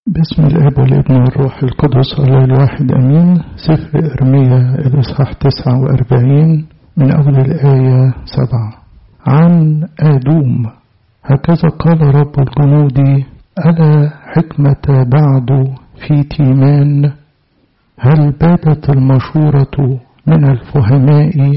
بسم الاب والابن والروح القدس الله الواحد امين سفر ارميا الاصحاح 49 من اول الايه 7 عن ادوم هكذا قال رب الجنود الا حكمه بعد في تيمان هل باتت المشوره من الفهماء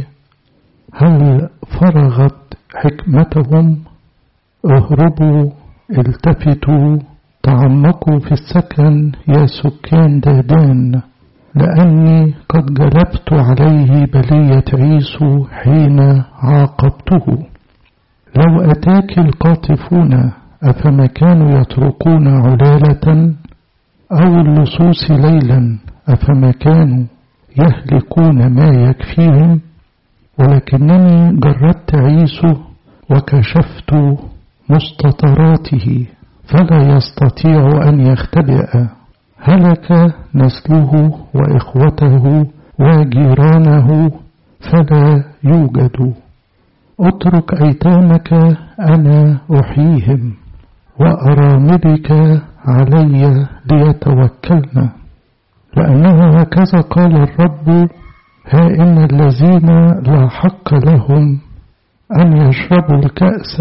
هل فرغت حكمتهم اهربوا التفتوا تعمقوا في السكن يا سكان دادان لأني قد جلبت عليه بلية عيسو حين عاقبته لو أتاك القاطفون أفما كانوا يتركون علالة أو اللصوص ليلا أفما كانوا يهلكون ما يكفيهم ولكنني جردت عيسو وكشفت مستطراته فلا يستطيع أن يختبئ هلك نسله وإخوته وجيرانه فلا يوجد اترك أيتامك أنا أحييهم وأراملك علي ليتوكلن لأنه هكذا قال الرب ها إن الذين لا حق لهم أن يشربوا الكأس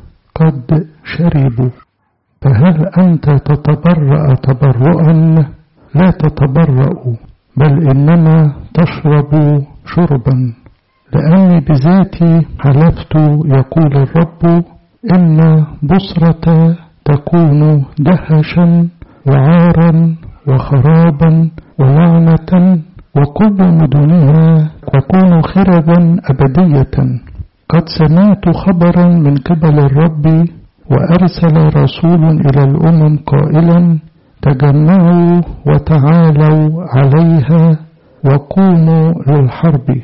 قد شربوا فهل أنت تتبرأ تبرؤا لا تتبرأ بل إنما تشرب شربا لأني بذاتي حلفت يقول الرب إن بصرة تكون دهشا وعارا وخرابا ولعنة وكل مدنها تكون خربا أبدية قد سمعت خبرا من قبل الرب وأرسل رسول إلى الأمم قائلا تجمعوا وتعالوا عليها وقوموا للحرب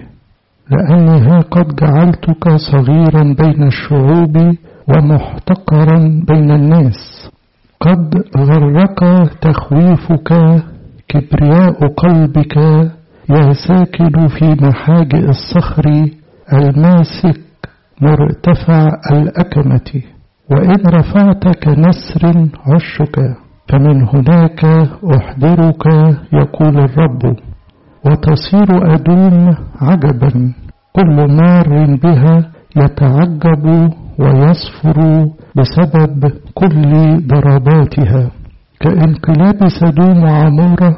لأنها قد جعلتك صغيرا بين الشعوب ومحتقرا بين الناس قد غرك تخويفك كبرياء قلبك يا ساكن في محاجئ الصخر الماسك مرتفع الأكمة وإن رفعت كنسر عشك فمن هناك أحضرك يقول الرب وتصير أدوم عجبا كل مار بها يتعجب ويصفر بسبب كل ضرباتها كانقلاب سدوم وعمورة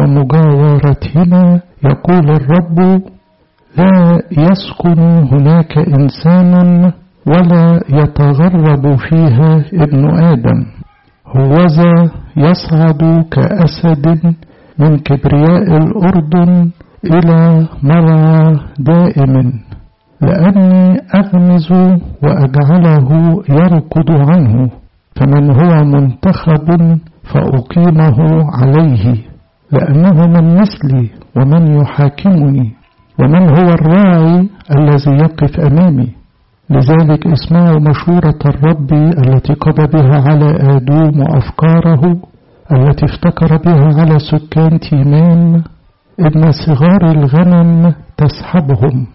ومجاورتهما يقول الرب لا يسكن هناك إنسان ولا يتغرب فيها ابن آدم هوذا يصعد كأسد من كبرياء الأردن إلى مرعى دائم لأني أغمز وأجعله يركض عنه فمن هو منتخب فأقيمه عليه لأنه من مثلي ومن يحاكمني ومن هو الراعي الذي يقف أمامي لذلك اسمعوا مشورة الرب التي قضى بها على آدوم وأفكاره التي افتكر بها على سكان تيمان إن صغار الغنم تسحبهم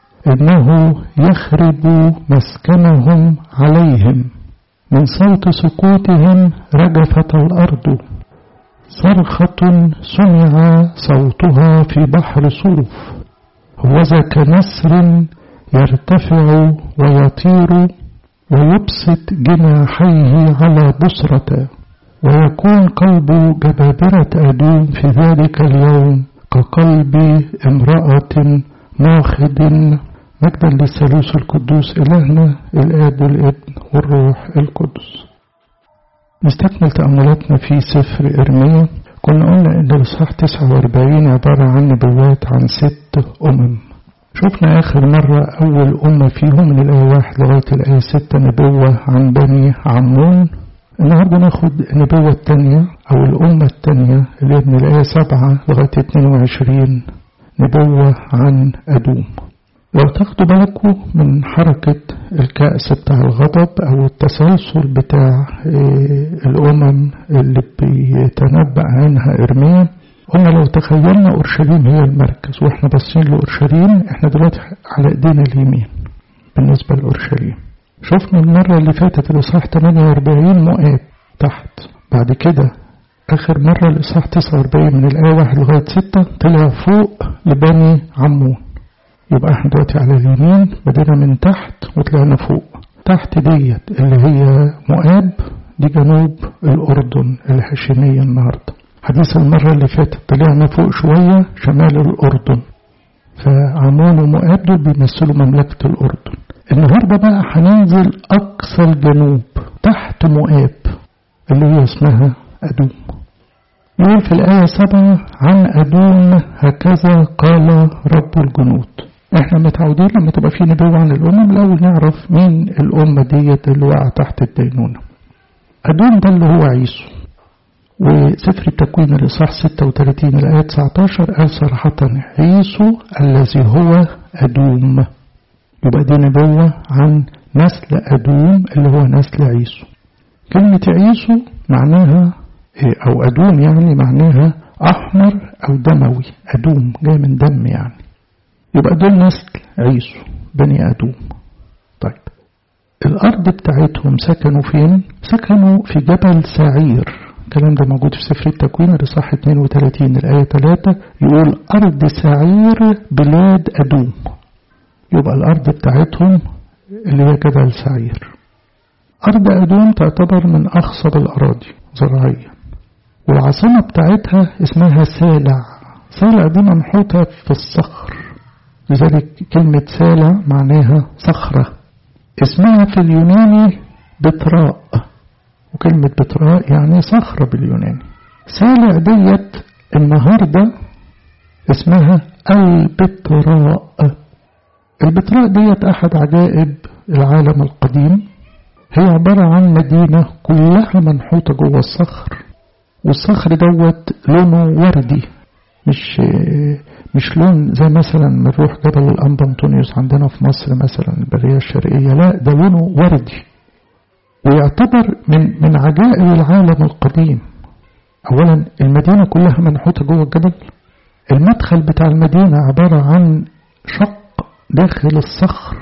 إنه يخرب مسكنهم عليهم من صوت سكوتهم رجفت الأرض صرخة سمع صوتها في بحر صوف هوذا كنسر يرتفع ويطير ويبسط جناحيه على بصرة ويكون قلب جبابرة أدوم في ذلك اليوم كقلب امرأة ماخد مجدا للثالوث القدوس إلهنا الآب والابن والروح القدس نستكمل تأملاتنا في سفر إرميا كنا قلنا إن الإصحاح 49 عبارة عن نبوات عن ست أمم شفنا آخر مرة أول أمة فيهم من الآية واحد لغاية الآية ستة نبوة عن بني عمون النهاردة ناخد النبوة التانية أو الأمة التانية اللي من الآية سبعة لغاية 22 نبوة عن أدوم لو تاخدوا بالكم من حركة الكأس بتاع الغضب أو التسلسل بتاع الأمم اللي بيتنبأ عنها إرميا قلنا لو تخيلنا أورشليم هي المركز وإحنا باصين لأورشليم إحنا دلوقتي على إيدينا اليمين بالنسبة لأورشليم شفنا المرة اللي فاتت الإصحاح 48 مؤاب تحت بعد كده آخر مرة الإصحاح 49 من الآية 1 لغاية 6 طلع فوق لبني عمون يبقى احنا دلوقتي على اليمين بدينا من تحت وطلعنا فوق تحت ديت اللي هي مؤاب دي جنوب الأردن الهاشمية النهاردة حديث المرة اللي فاتت طلعنا فوق شوية شمال الأردن فعمون ومؤاب دول بيمثلوا مملكة الأردن النهاردة بقى هننزل أقصى الجنوب تحت مؤاب اللي هي اسمها أدوم يقول في الآية سبعة عن أدوم هكذا قال رب الجنود احنا متعودين لما تبقى في نبوة عن الأمم الأول نعرف مين الأمة ديت اللي وقع تحت الدينونة أدوم ده اللي هو عيسو وسفر التكوين الإصحاح 36 الآية 19 قال صراحة عيسو الذي هو أدوم يبقى دي نبوة عن نسل أدوم اللي هو نسل عيسو كلمة عيسو معناها أو أدوم يعني معناها أحمر أو دموي أدوم جاي من دم يعني يبقى دول نسل عيسو بني أدوم طيب الأرض بتاعتهم سكنوا فين؟ سكنوا في جبل سعير الكلام ده موجود في سفر التكوين الإصحاح 32 الآية 3 يقول أرض سعير بلاد أدوم يبقى الأرض بتاعتهم اللي هي جبل سعير أرض أدوم تعتبر من أخصب الأراضي زراعيا والعاصمة بتاعتها اسمها سالع سالع دي منحوتة في الصخر لذلك كلمة سالع معناها صخرة اسمها في اليوناني بتراء وكلمة بتراء يعني صخرة باليوناني سالع ديت النهاردة اسمها البتراء البتراء ديت أحد عجائب العالم القديم هي عبارة عن مدينة كلها منحوتة جوه الصخر والصخر دوت لونه وردي مش مش لون زي مثلا ما نروح جبل الأنبا أنطونيوس عندنا في مصر مثلا البرية الشرقية لا ده لونه وردي ويعتبر من من عجائب العالم القديم أولا المدينة كلها منحوتة جوه الجبل المدخل بتاع المدينة عبارة عن شق داخل الصخر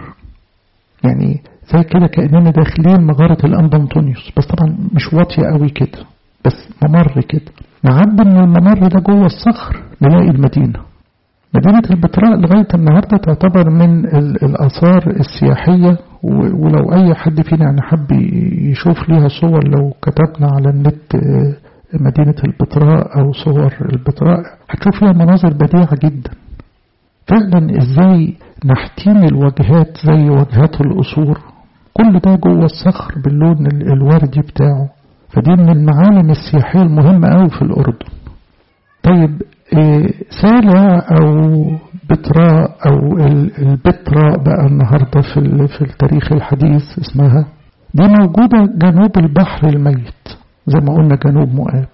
يعني زي كده كأننا داخلين مغارة الأنبا أنطونيوس بس طبعا مش واطية قوي كده بس ممر كده نعدي من الممر ده جوه الصخر نلاقي المدينة مدينة البتراء لغاية النهاردة تعتبر من الآثار السياحية ولو أي حد فينا يعني حب يشوف ليها صور لو كتبنا على النت مدينة البتراء أو صور البتراء هتشوف فيها مناظر بديعة جدا فعلا ازاي نحتين الواجهات زي واجهات القصور كل ده جوه الصخر باللون الوردي بتاعه فدي من المعالم السياحية المهمة أوي في الأردن طيب إيه سالع أو بتراء أو البتراء بقى النهاردة في, في التاريخ الحديث اسمها دي موجودة جنوب البحر الميت زي ما قلنا جنوب مؤاب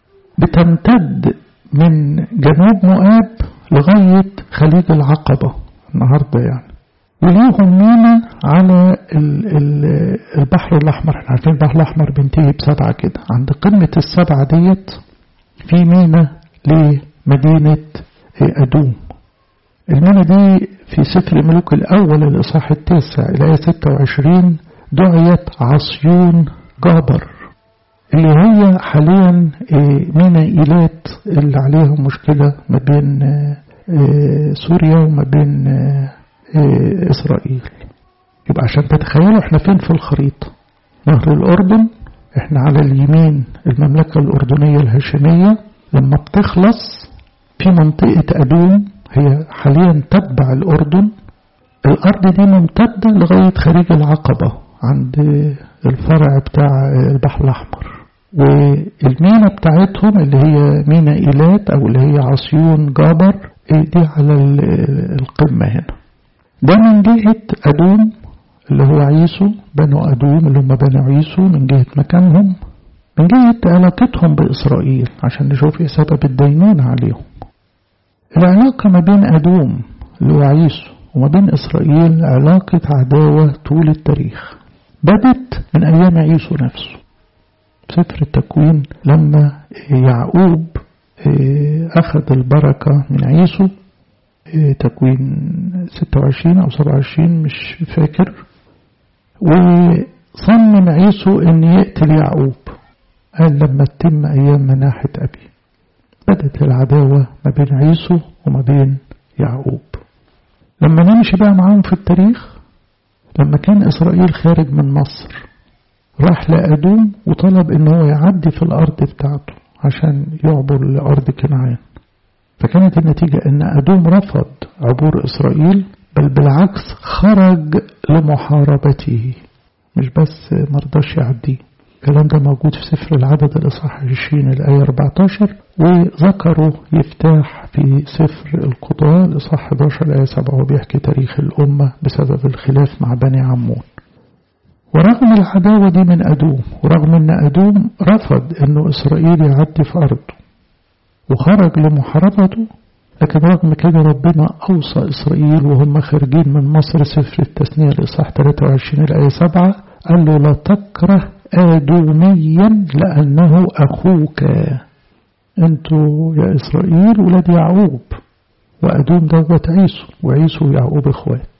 بتمتد من جنوب مؤاب لغاية خليج العقبة النهاردة يعني وليهم مينا على ال ال البحر الأحمر احنا عارفين البحر الأحمر بينتهي بسبعة كده عند قمة السبعة ديت في مينا لمدينة أدوم المينا دي في سفر ملوك الأول الإصحاح التاسع الآية 26 دعيت عصيون جابر اللي هي حاليا مينا إيلات اللي عليها مشكلة ما بين سوريا وما بين إسرائيل يبقى عشان تتخيلوا احنا فين في الخريطة نهر الأردن احنا على اليمين المملكة الأردنية الهاشمية لما بتخلص في منطقة أدوم هي حاليا تتبع الأردن الأرض دي ممتدة لغاية خليج العقبة عند الفرع بتاع البحر الأحمر والمينا بتاعتهم اللي هي مينا إيلات أو اللي هي عصيون جابر دي على القمة هنا ده من جهة أدوم اللي هو عيسو بنو أدوم اللي هم بنو عيسو من جهة مكانهم من جهة علاقتهم بإسرائيل عشان نشوف إيه سبب الدينون عليهم العلاقة ما بين أدوم اللي هو عيسو وما بين إسرائيل علاقة عداوة طول التاريخ بدت من أيام عيسو نفسه سفر التكوين لما يعقوب أخذ البركة من عيسو تكوين 26 أو 27 مش فاكر وصمم عيسو أن يقتل يعقوب قال لما تتم أيام مناحة أبي بدت العداوة ما بين عيسو وما بين يعقوب لما نمشي بقى معاهم في التاريخ لما كان إسرائيل خارج من مصر راح لأدوم وطلب إن هو يعدي في الأرض بتاعته عشان يعبر لأرض كنعان فكانت النتيجة إن أدوم رفض عبور إسرائيل بل بالعكس خرج لمحاربته مش بس مرضاش يعديه الكلام ده موجود في سفر العدد الإصحاح 20 الآية 14 وذكروا يفتاح في سفر القضاء الإصحاح 11 الآية 7 وبيحكي تاريخ الأمة بسبب الخلاف مع بني عمون ورغم العداوة دي من أدوم ورغم أن أدوم رفض أنه إسرائيل يعدي في أرضه وخرج لمحاربته لكن رغم كده ربنا أوصى إسرائيل وهم خارجين من مصر سفر التثنية الإصحاح 23 الآية 7 قال له لا تكره آدوميا لأنه أخوك أنتوا يا إسرائيل ولاد يعقوب وأدوم دوت عيسو وعيسو ويعقوب إخوات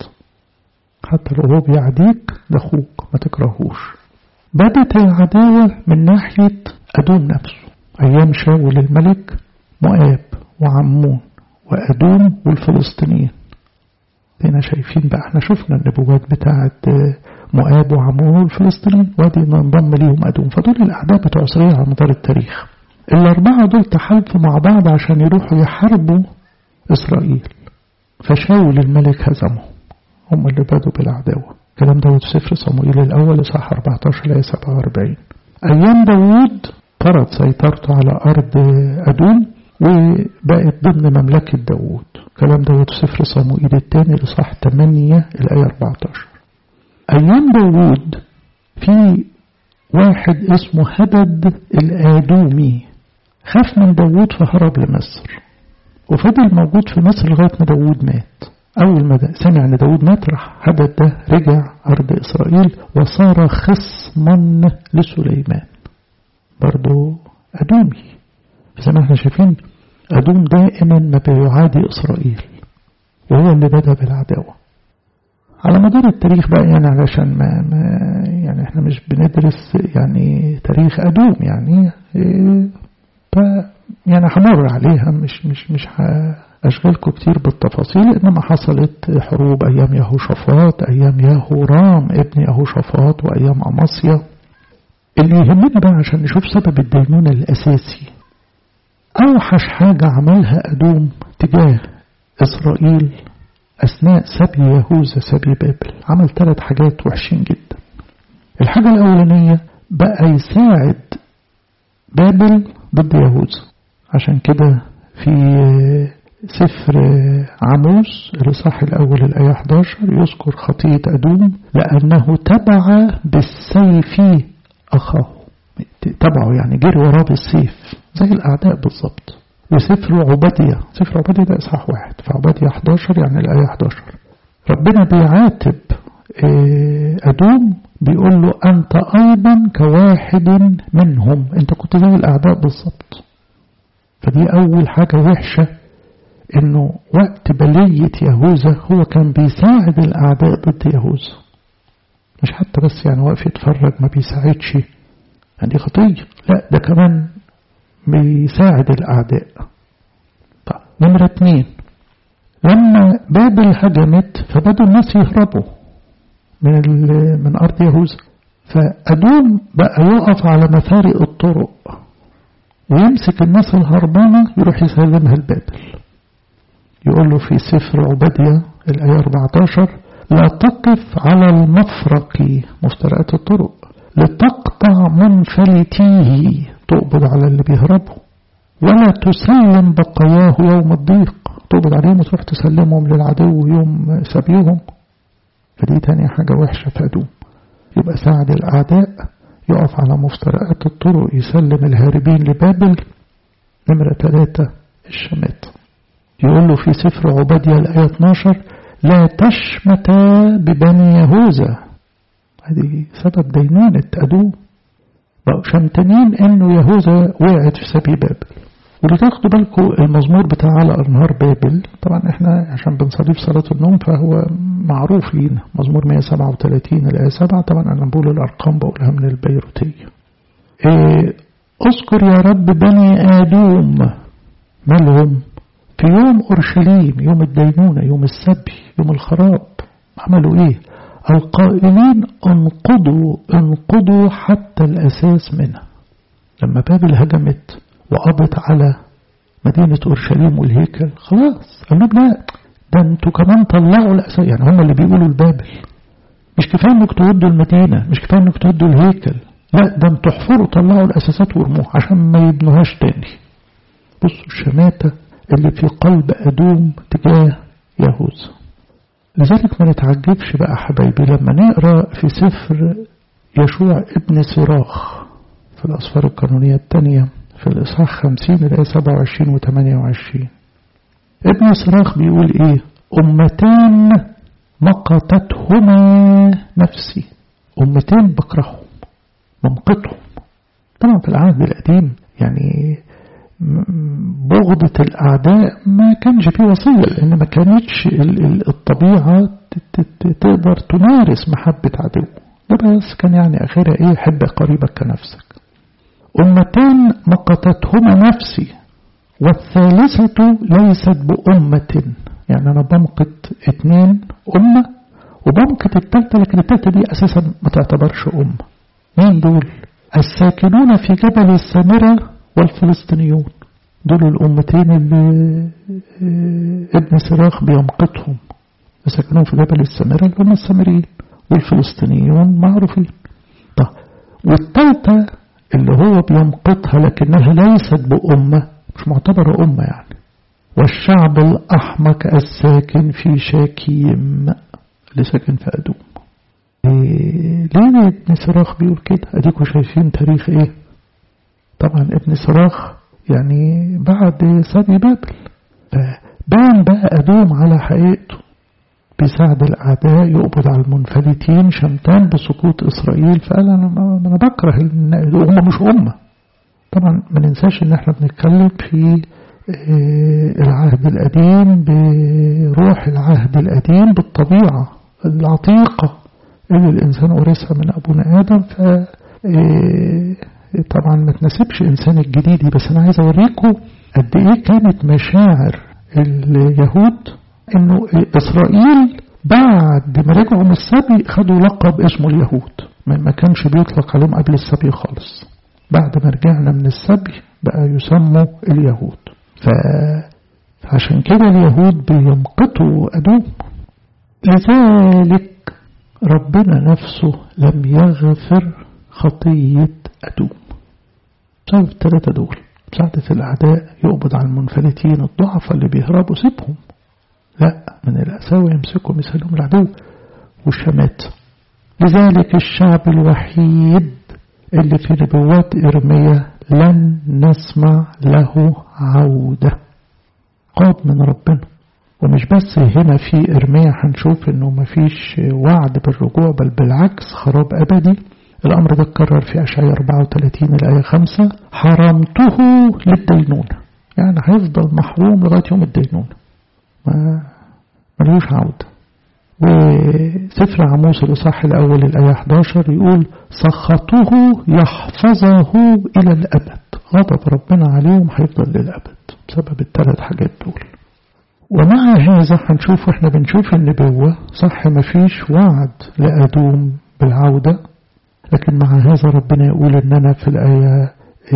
حتى لو هو بيعديك ده أخوك ما تكرهوش بدت العداوة من ناحية أدوم نفسه أيام شاول الملك مؤاب وعمون وأدوم والفلسطينيين هنا شايفين بقى احنا شفنا النبوات بتاعت مؤاب وعمون والفلسطينيين وادي انضم ليهم أدوم فدول الأعداء بتوع إسرائيل على مدار التاريخ الأربعة دول تحالفوا مع بعض عشان يروحوا يحاربوا إسرائيل فشاول الملك هزمهم هم اللي بدوا بالعداوة الكلام ده في سفر صموئيل الأول إصحاح 14 لآية 47 أيام داوود فرض سيطرته على أرض أدوم وبقت ضمن مملكة داوود الكلام ده في سفر صموئيل الثاني الإصحاح 8 الآية 14 أيام داوود في واحد اسمه هدد الآدومي خاف من داوود فهرب لمصر وفضل موجود في مصر لغاية ما داوود مات أول ما سمع أن داود مات راح هدد ده رجع أرض إسرائيل وصار خصما لسليمان برضو أدومي زي ما احنا شايفين أدوم دائما ما بيعادي إسرائيل وهو اللي بدأ بالعداوة على مدار التاريخ بقى يعني علشان ما, ما يعني احنا مش بندرس يعني تاريخ أدوم يعني إيه ف يعني همر عليها مش مش مش أشغلكم كتير بالتفاصيل إنما حصلت حروب أيام يهوشافاط أيام يهورام ابن يهوشافاط وأيام أمصيا اللي يهمنا بقى عشان نشوف سبب الدينونة الأساسي أوحش حاجة عملها أدوم تجاه إسرائيل أثناء سبي يهوذا سبي بابل عمل ثلاث حاجات وحشين جدا الحاجة الأولانية بقى يساعد بابل ضد يهوذا عشان كده في سفر عموس الإصحاح الأول الآية 11 يذكر خطية أدوم لأنه تبع بالسيف أخاه تبعه يعني جري وراه بالسيف زي الأعداء بالظبط وسفر عبادية سفر عبادية ده إصحاح واحد فعبادية 11 يعني الآية 11 ربنا بيعاتب أدوم بيقول له أنت أيضا كواحد منهم أنت كنت زي الأعداء بالظبط فدي أول حاجة وحشة انه وقت بلية يهوذا هو كان بيساعد الاعداء ضد يهوذا مش حتى بس يعني واقف يتفرج ما بيساعدش يعني خطية لا ده كمان بيساعد الاعداء طيب نمرة اتنين لما بابل هجمت فبدوا الناس يهربوا من من ارض يهوذا فأدوم بقى يقف على مفارق الطرق ويمسك الناس الهربانة يروح يسلمها لبابل يقول له في سفر عبادية الآية 14 لا تقف على المفرق مفترقات الطرق لتقطع منفلتيه تقبض على اللي بيهربوا ولا تسلم بقاياه يوم الضيق تقبض عليهم وتروح تسلمهم للعدو يوم سبيهم فدي تاني حاجة وحشة في أدوم يبقى ساعد الأعداء يقف على مفترقات الطرق يسلم الهاربين لبابل نمرة ثلاثة الشمات يقول له في سفر عبادية الآية 12 لا تشمت ببني يهوذا هذه سبب دينونة أدوم بقوا شمتانين إنه يهوذا وقعت في سبي بابل واللي تاخدوا بالكم المزمور بتاع على أنهار بابل طبعا احنا عشان بنصلي في صلاة النوم فهو معروف لينا مزمور 137 الآية 7 طبعا أنا بقول الأرقام بقولها من البيروتية إيه اذكر يا رب بني آدوم مالهم في يوم أورشليم يوم الدينونة يوم السبي يوم الخراب عملوا ايه القائلين انقضوا انقضوا حتى الأساس منها لما بابل هجمت وقضت على مدينة أورشليم والهيكل خلاص قالوا لا ده انتوا كمان طلعوا الأساس يعني هم اللي بيقولوا لبابل مش كفاية انك تودوا المدينة مش كفاية انك تودوا الهيكل لا ده انتوا احفروا طلعوا الأساسات وارموها عشان ما يبنوهاش تاني بصوا الشماتة اللي في قلب أدوم تجاه يهوذا لذلك ما نتعجبش بقى حبايبي لما نقرأ في سفر يشوع ابن صراخ في الأسفار القانونية الثانية في الإصحاح 50 الآية 27 و 28 ابن صراخ بيقول إيه أمتان مقتتهما نفسي أمتين بكرههم ممقتهم طبعا في العهد القديم يعني بغضة الأعداء ما كانش فيه وصية لأن ما كانتش الطبيعة تقدر تمارس محبة عدو ده بس كان يعني أخيرا إيه حب قريبك كنفسك أمتان مقتتهما نفسي والثالثة ليست بأمة يعني أنا بمقت اتنين أمة وبمقت التالتة لكن التالتة دي أساسا ما تعتبرش أمة مين دول الساكنون في جبل السامرة والفلسطينيون دول الأمتين اللي ابن صراخ بيمقتهم ساكنون في جبل السامرة اللي هم السامريين والفلسطينيون معروفين طيب والتالتة اللي هو بيمقتها لكنها ليست بأمة مش معتبرة أمة يعني والشعب الأحمق الساكن في شاكيم اللي ساكن في أدوم إيه ليه ابن صراخ بيقول كده أديكوا شايفين تاريخ إيه طبعا ابن صراخ يعني بعد سبي بابل بان بقى أدوم على حقيقته بيساعد الأعداء يقبض على المنفلتين شمتان بسقوط إسرائيل فقال أنا, أنا بكره هم مش أمة طبعا ما ننساش إن احنا بنتكلم في العهد القديم بروح العهد القديم بالطبيعة العتيقة اللي الإنسان ورثها من أبونا آدم ف طبعا ما تناسبش إنسان الجديد بس أنا عايز أوريكم قد إيه كانت مشاعر اليهود إنه إسرائيل بعد ما رجعوا من السبي خدوا لقب اسمه اليهود ما كانش بيطلق عليهم قبل السبي خالص بعد ما رجعنا من السبي بقى يسموا اليهود فعشان كده اليهود بيمقتوا أدوم لذلك ربنا نفسه لم يغفر خطية أدوم بسبب الثلاثة دول مساعدة الأعداء يقبض على المنفلتين الضعفاء اللي بيهربوا سيبهم لا من الأساوي يمسكهم يسألهم العدو والشمات لذلك الشعب الوحيد اللي في نبوات إرميا لن نسمع له عودة قاد من ربنا ومش بس هنا في إرميا هنشوف إنه مفيش وعد بالرجوع بل بالعكس خراب أبدي الأمر ده اتكرر في أشعياء 34 الآية 5 حرمته للدينونة يعني هيفضل محروم لغاية يوم الدينونة ما ملوش عودة وسفر عموس الإصحاح الأول الآية 11 يقول سخطه يحفظه إلى الأبد غضب ربنا عليهم هيفضل للأبد بسبب الثلاث حاجات دول ومع هذا هنشوف احنا بنشوف النبوة صح مفيش وعد لأدوم بالعودة لكن مع هذا ربنا يقول ان انا في الآية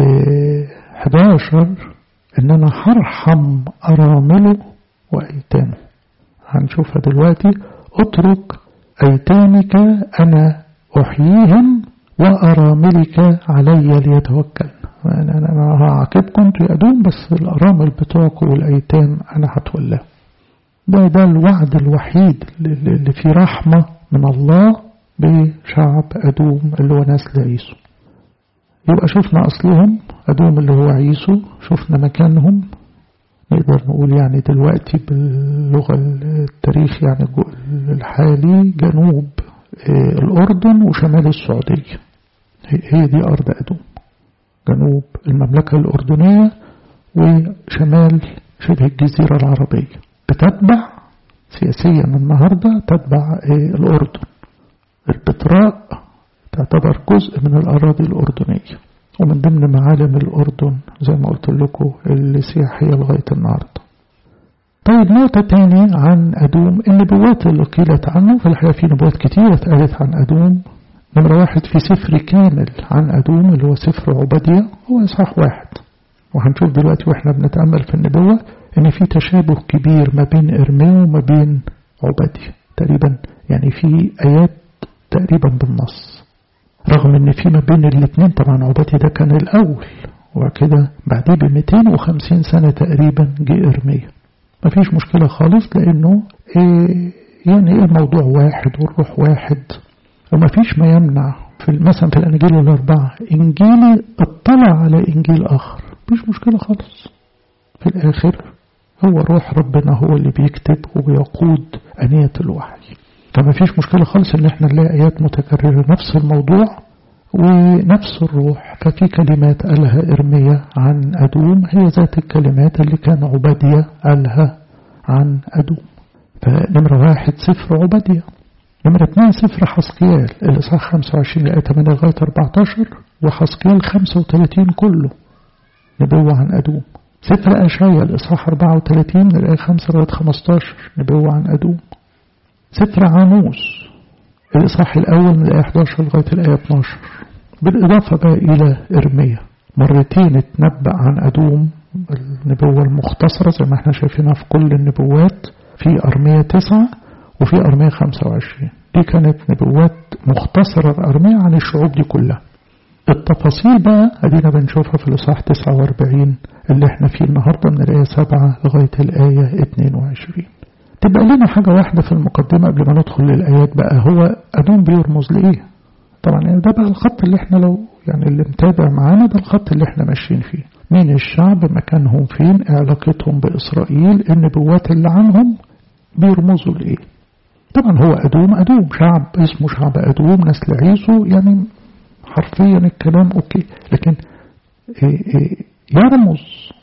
11 ان انا هرحم أرامله وأيتامه هنشوفها دلوقتي اترك أيتامك أنا أحييهم وأراملك علي ليتوكل أنا, أنا هعاقبكم انتوا يا أدوم بس الأرامل بتوعكم والأيتام أنا هتولاه ده ده الوعد الوحيد اللي فيه رحمة من الله بشعب أدوم اللي هو نسل عيسو يبقى شفنا أصلهم أدوم اللي هو عيسو شفنا مكانهم نقدر نقول يعني دلوقتي باللغة التاريخ يعني الحالي جنوب الأردن وشمال السعودية هي دي أرض أدوم جنوب المملكة الأردنية وشمال شبه الجزيرة العربية بتتبع سياسيا النهاردة تتبع الأردن البتراء تعتبر جزء من الأراضي الأردنية ومن ضمن معالم الأردن زي ما قلت لكم السياحية لغاية النهاردة طيب نقطة تاني عن أدوم النبوات اللي قيلت عنه في الحقيقة في نبوات كتيرة اتقالت عن أدوم نمرة واحد في سفر كامل عن أدوم اللي هو سفر عبدية هو إصحاح واحد وهنشوف دلوقتي واحنا بنتأمل في النبوة إن في تشابه كبير ما بين إرميا وما بين عبدية تقريبا يعني في آيات تقريبا بالنص رغم إن في ما بين الاثنين طبعا عبدية ده كان الأول وكده بعديه ب 250 سنة تقريبا جه إرميا مفيش مشكلة خالص لأنه إيه يعني إيه الموضوع واحد والروح واحد ومفيش ما يمنع في مثلا في الأناجيل الأربعة إنجيل اطلع على إنجيل آخر مفيش مشكلة خالص في الآخر هو روح ربنا هو اللي بيكتب وبيقود أنية الوحي فما فيش مشكلة خالص إن احنا نلاقي آيات متكررة نفس الموضوع ونفس الروح ففي كلمات قالها إرميا عن أدوم هي ذات الكلمات اللي كان عبادية قالها عن أدوم فنمرة واحد سفر عبادية نمرة اثنين سفر حسقيال الإصحاح 25 لآية 8 لغاية 14 وحسقيال 35 كله نبوة عن أدوم سفر أشعيا الإصحاح 34 من الآية 5 لغاية 15 نبوة عن أدوم سفر عاموس الإصحاح الأول من الآية 11 لغاية الآية 12 بالإضافة بقى إلى إرميا مرتين اتنبأ عن أدوم النبوة المختصرة زي ما احنا شايفينها في كل النبوات في أرمية 9 وفي أرمية 25 دي كانت نبوات مختصرة أرمية عن الشعوب دي كلها التفاصيل بقى ادينا بنشوفها في الإصحاح 49 اللي احنا فيه النهاردة من الآية 7 لغاية الآية 22 تبقى لنا حاجة واحدة في المقدمة قبل ما ندخل للآيات بقى هو أدوم بيرمز لإيه طبعا يعني ده بقى الخط اللي احنا لو يعني اللي متابع معانا ده الخط اللي احنا ماشيين فيه مين الشعب مكانهم فين علاقتهم بإسرائيل النبوات اللي عنهم بيرمزوا لإيه طبعا هو أدوم أدوم شعب اسمه شعب أدوم نسل عيسو يعني حرفيا الكلام أوكي لكن إيه إيه يرمز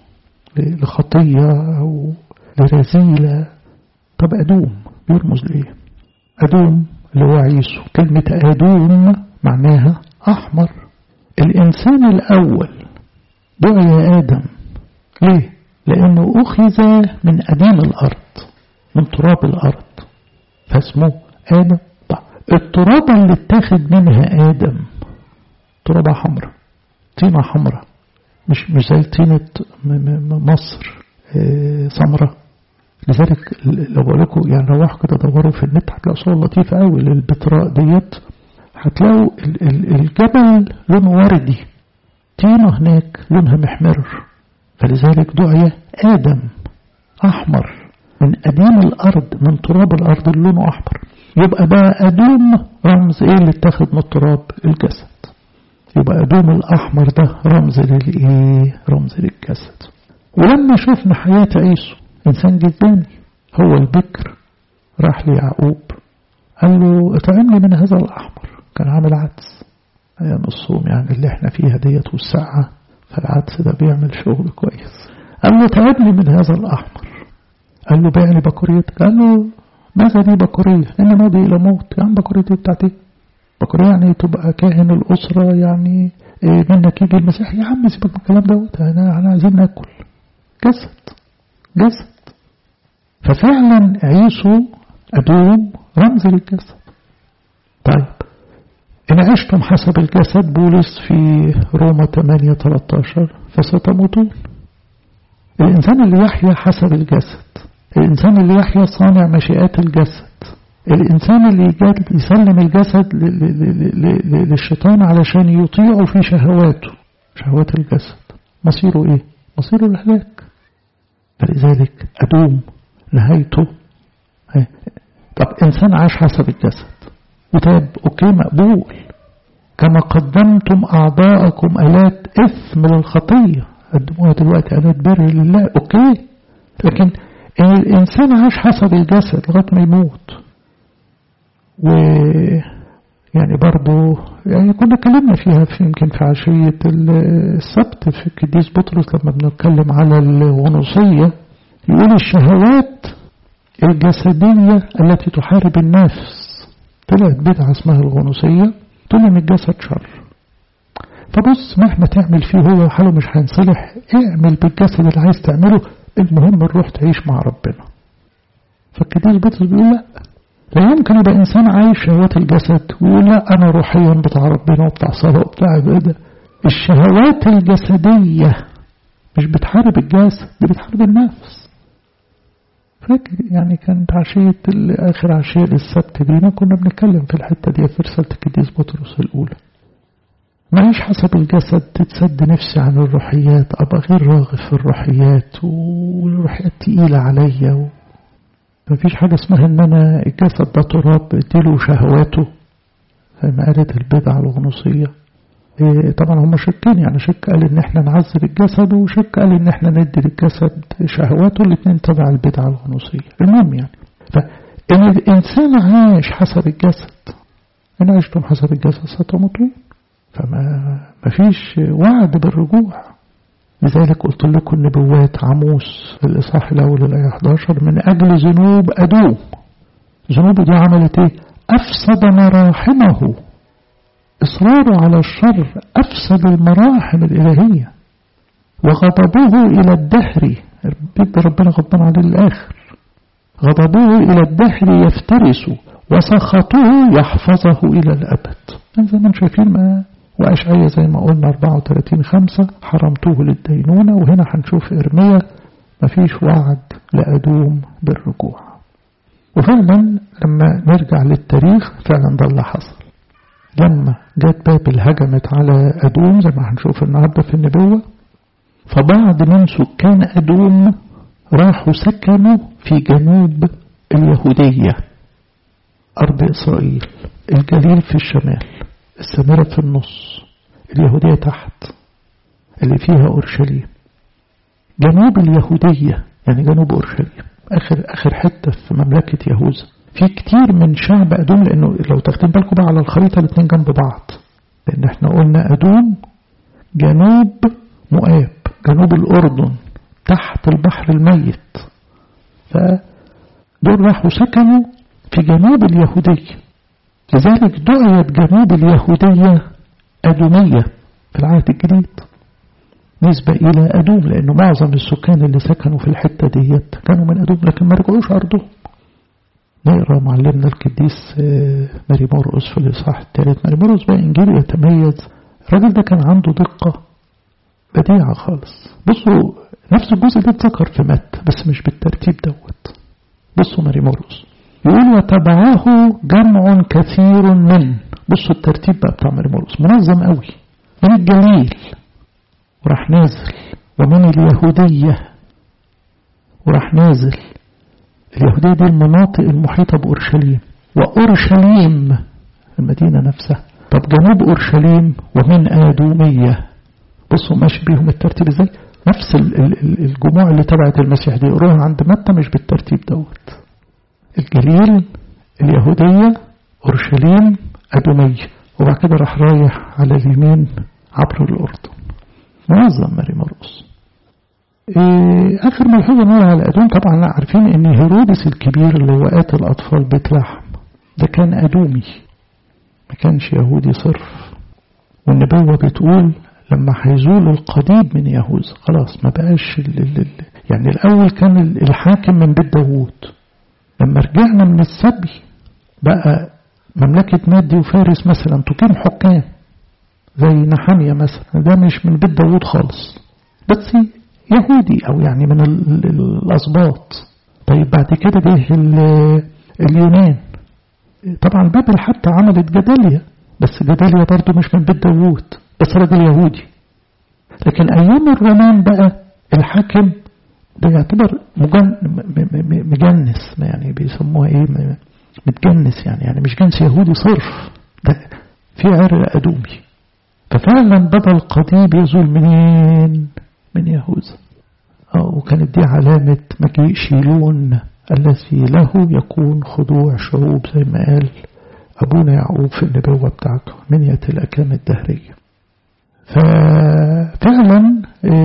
لخطية أو لرذيلة طب أدوم بيرمز لإيه أدوم اللي هو عيسو كلمة أدوم معناها أحمر الإنسان الأول دعي آدم ليه؟ لأنه أخذ من أديم الأرض من تراب الأرض فاسمه آدم طيب الترابة اللي اتاخد منها آدم ترابة حمراء طينة حمراء مش مش زي طينة مصر سمراء لذلك لو بقول لكم يعني روحوا كده دوروا في النت هتلاقوا صور لطيفة قوي للبتراء ديت هتلاقوا الجبل لونه وردي طينة هناك لونها محمر فلذلك دعي آدم أحمر من أديم الأرض من تراب الأرض اللي لونه أحمر يبقى بقى أدوم رمز إيه اللي اتاخد من التراب الجسد يبقى أدوم الأحمر ده رمز للإيه رمز للجسد ولما شفنا حياة عيسو إنسان جداني هو البكر راح ليعقوب قال له اطعمني من هذا الأحمر كان عامل عدس أيام الصوم يعني اللي احنا فيها ديت والساعة فالعدس ده بيعمل شغل كويس قال له اطعمني من هذا الأحمر قال له بيعني بكوريتك قال له ماذا دي بكورية إن ماضي إلى موت يا عم بكوريتي بتاعتي بكورية يعني تبقى كاهن الأسرة يعني إيه منك يجي المسيح يا عم سيبك من الكلام دوت احنا عايزين ناكل جسد جسد ففعلا عيسو أدوم رمز للجسد طيب إن عشتم حسب الجسد بولس في روما 8 13 فستموتون الإنسان اللي يحيا حسب الجسد الإنسان اللي يحيا صانع مشيئات الجسد الإنسان اللي يسلم الجسد للشيطان علشان يطيعه في شهواته شهوات الجسد مصيره إيه؟ مصيره الهلاك فلذلك أدوم نهايته طب إنسان عاش حسب الجسد وتاب أوكي مقبول كما قدمتم أعضاءكم آلات إثم للخطية قدموها دلوقتي آلات بر لله أوكي لكن الإنسان عاش حسب الجسد لغاية ما يموت و يعني برضو يعني كنا اتكلمنا فيها في يمكن في عشية السبت في القديس بطرس لما بنتكلم على الغنوصية يقول الشهوات الجسدية التي تحارب النفس طلعت بدعة اسمها الغنوصية تقول ان الجسد شر فبص مهما تعمل فيه هو حاله مش هينصلح اعمل بالجسد اللي عايز تعمله المهم نروح تعيش مع ربنا فالقديس بطرس بيقول لا لا يمكن يبقى إنسان عايش شهوات الجسد ويقول لا أنا روحيا بتاع ربنا وبتاع صلاة وبتاع عبادة الشهوات الجسدية مش بتحارب الجسد دي بتحارب النفس فاكر يعني كانت عشية آخر عشية للسبت دينا كنا بنتكلم في الحتة دي في رسالة القديس بطرس الأولى معيش حسب الجسد تتسد نفسي عن الروحيات أبقى غير راغب في الروحيات والروحيات تقيلة عليا و... مفيش حاجة اسمها ان انا الجسد ده تراب اديله شهواته زي ما قالت البدعة الغنوصية إيه طبعا هم شكين يعني شك قال ان احنا نعذب الجسد وشك قال ان احنا ندي للجسد شهواته الاثنين تبع البدعة الغنوصية المهم يعني فإن الإنسان عايش حسب الجسد إن عشتم حسب الجسد ستموتون فما مفيش وعد بالرجوع لذلك قلت لكم نبوات عموس في الإصحاح الأول الآية 11 من أجل ذنوب أدوم ذنوب دي عملت إيه؟ أفسد مراحمه إصراره على الشر أفسد المراحم الإلهية وغضبه إلى الدهر بيبقى ربنا غضبان عليه الآخر غضبه إلى الدهر يفترس وسخطه يحفظه إلى الأبد زي ما شايفين ما وأشعية زي ما قلنا 34 خمسة حرمته للدينونة وهنا هنشوف إرميا مفيش وعد لأدوم بالرجوع وفعلا لما نرجع للتاريخ فعلا ده اللي حصل لما جت بابل هجمت على أدوم زي ما هنشوف النهاردة في النبوة فبعض من سكان أدوم راحوا سكنوا في جنوب اليهودية أرض إسرائيل الجليل في الشمال السامرة في النص اليهودية تحت اللي فيها أورشليم جنوب اليهودية يعني جنوب أورشليم آخر, آخر حتة في مملكة يهوذا في كتير من شعب أدوم لأنه لو تاخدين بالكم بقى على الخريطة الاثنين جنب بعض لأن احنا قلنا أدوم جنوب مؤاب جنوب الأردن تحت البحر الميت فدول راحوا سكنوا في جنوب اليهودية لذلك دعيت جنوب اليهودية أدومية في العهد الجديد نسبة إلى أدوم لأنه معظم السكان اللي سكنوا في الحتة ديت كانوا من أدوم لكن ما رجعوش أرضهم نقرأ معلمنا القديس ماري مرقس في الإصحاح الثالث ماري مرقس بقى إنجيل يتميز الراجل ده كان عنده دقة بديعة خالص بصوا نفس الجزء ده اتذكر في مت بس مش بالترتيب دوت بصوا ماري مرقس يقول وتبعه جمع كثير من بصوا الترتيب بقى بتاع ماري مرقس منظم قوي من الجليل وراح نازل ومن اليهودية وراح نازل اليهودية دي المناطق المحيطة بأورشليم وأورشليم المدينة نفسها طب جنوب أورشليم ومن آدومية بصوا ماشي بيهم الترتيب ازاي نفس الجموع اللي تبعت المسيح دي يقروها عند متى مش بالترتيب دوت الجليل اليهودية أورشليم أدومية وبعد كده راح رايح على اليمين عبر الأردن منظم ماري مرقس إيه آخر ملحوظة نقول على أدوم طبعا لا عارفين إن هيرودس الكبير اللي هو قاتل أطفال بيت لحم ده كان أدومي ما كانش يهودي صرف والنبوة بتقول لما هيزول القضيب من يهوذا خلاص ما بقاش ال ال ال يعني الأول كان الحاكم من بيت داوود لما رجعنا من السبي بقى مملكة مادي وفارس مثلا تقيم حكام زي نحامية مثلا ده مش من بيت داوود خالص بس يهودي أو يعني من الأسباط طيب بعد كده جه اليونان طبعا بابل حتى عملت جداليا بس جداليا برضه مش من بيت داوود بس راجل يهودي لكن أيام الرومان بقى الحاكم ده يعتبر مجن مجنس يعني بيسموها ايه متجنس يعني يعني مش جنس يهودي صرف ده في عرق أدومي ففعلا بدأ القضيب يزول منين من يهوذا وكانت دي علامة مجيء شيلون الذي له يكون خضوع شعوب زي ما قال أبونا يعقوب في النبوة بتاعته من يأتي الأكام الدهرية ففعلا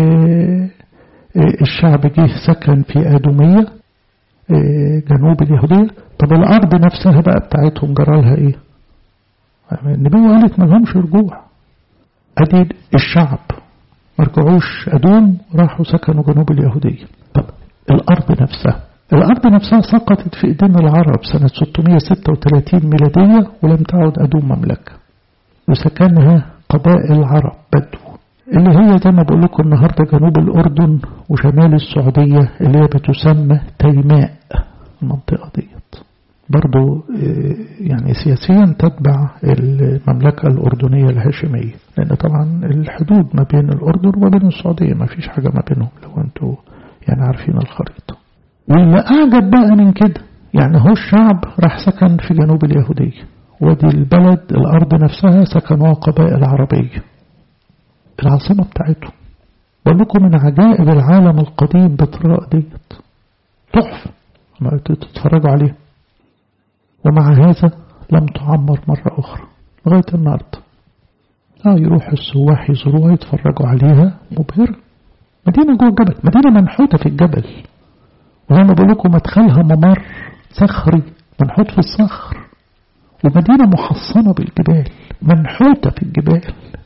الشعب جه سكن في آدومية جنوب اليهودية طب الأرض نفسها بقى بتاعتهم جرالها إيه النبوة قالت ما لهمش رجوع أدي الشعب مرجعوش أدوم راحوا سكنوا جنوب اليهودية طب الأرض نفسها الأرض نفسها سقطت في إيدين العرب سنة 636 ميلادية ولم تعد أدوم مملكة وسكنها قبائل عرب بدو اللي هي زي ما بقول لكم النهاردة جنوب الأردن وشمال السعودية اللي هي بتسمى تيماء المنطقة ديت برضو يعني سياسيا تتبع المملكة الأردنية الهاشمية لأن طبعا الحدود ما بين الأردن وما بين السعودية ما فيش حاجة ما بينهم لو أنتوا يعني عارفين الخريطة واللي أعجب بقى من كده يعني هو الشعب راح سكن في جنوب اليهودية ودي البلد الأرض نفسها سكنوها قبائل عربية العاصمة بتاعتهم بقول لكم من عجائب العالم القديم بتراء ديت تحفة ما تتفرجوا عليه ومع هذا لم تعمر مرة أخرى لغاية النهاردة آه يروح السواح يزوروها يتفرجوا عليها مبهرة مدينة جوه الجبل مدينة منحوتة في الجبل وزي ما بقول لكم مدخلها ممر صخري منحوت في الصخر ومدينة محصنة بالجبال منحوتة في الجبال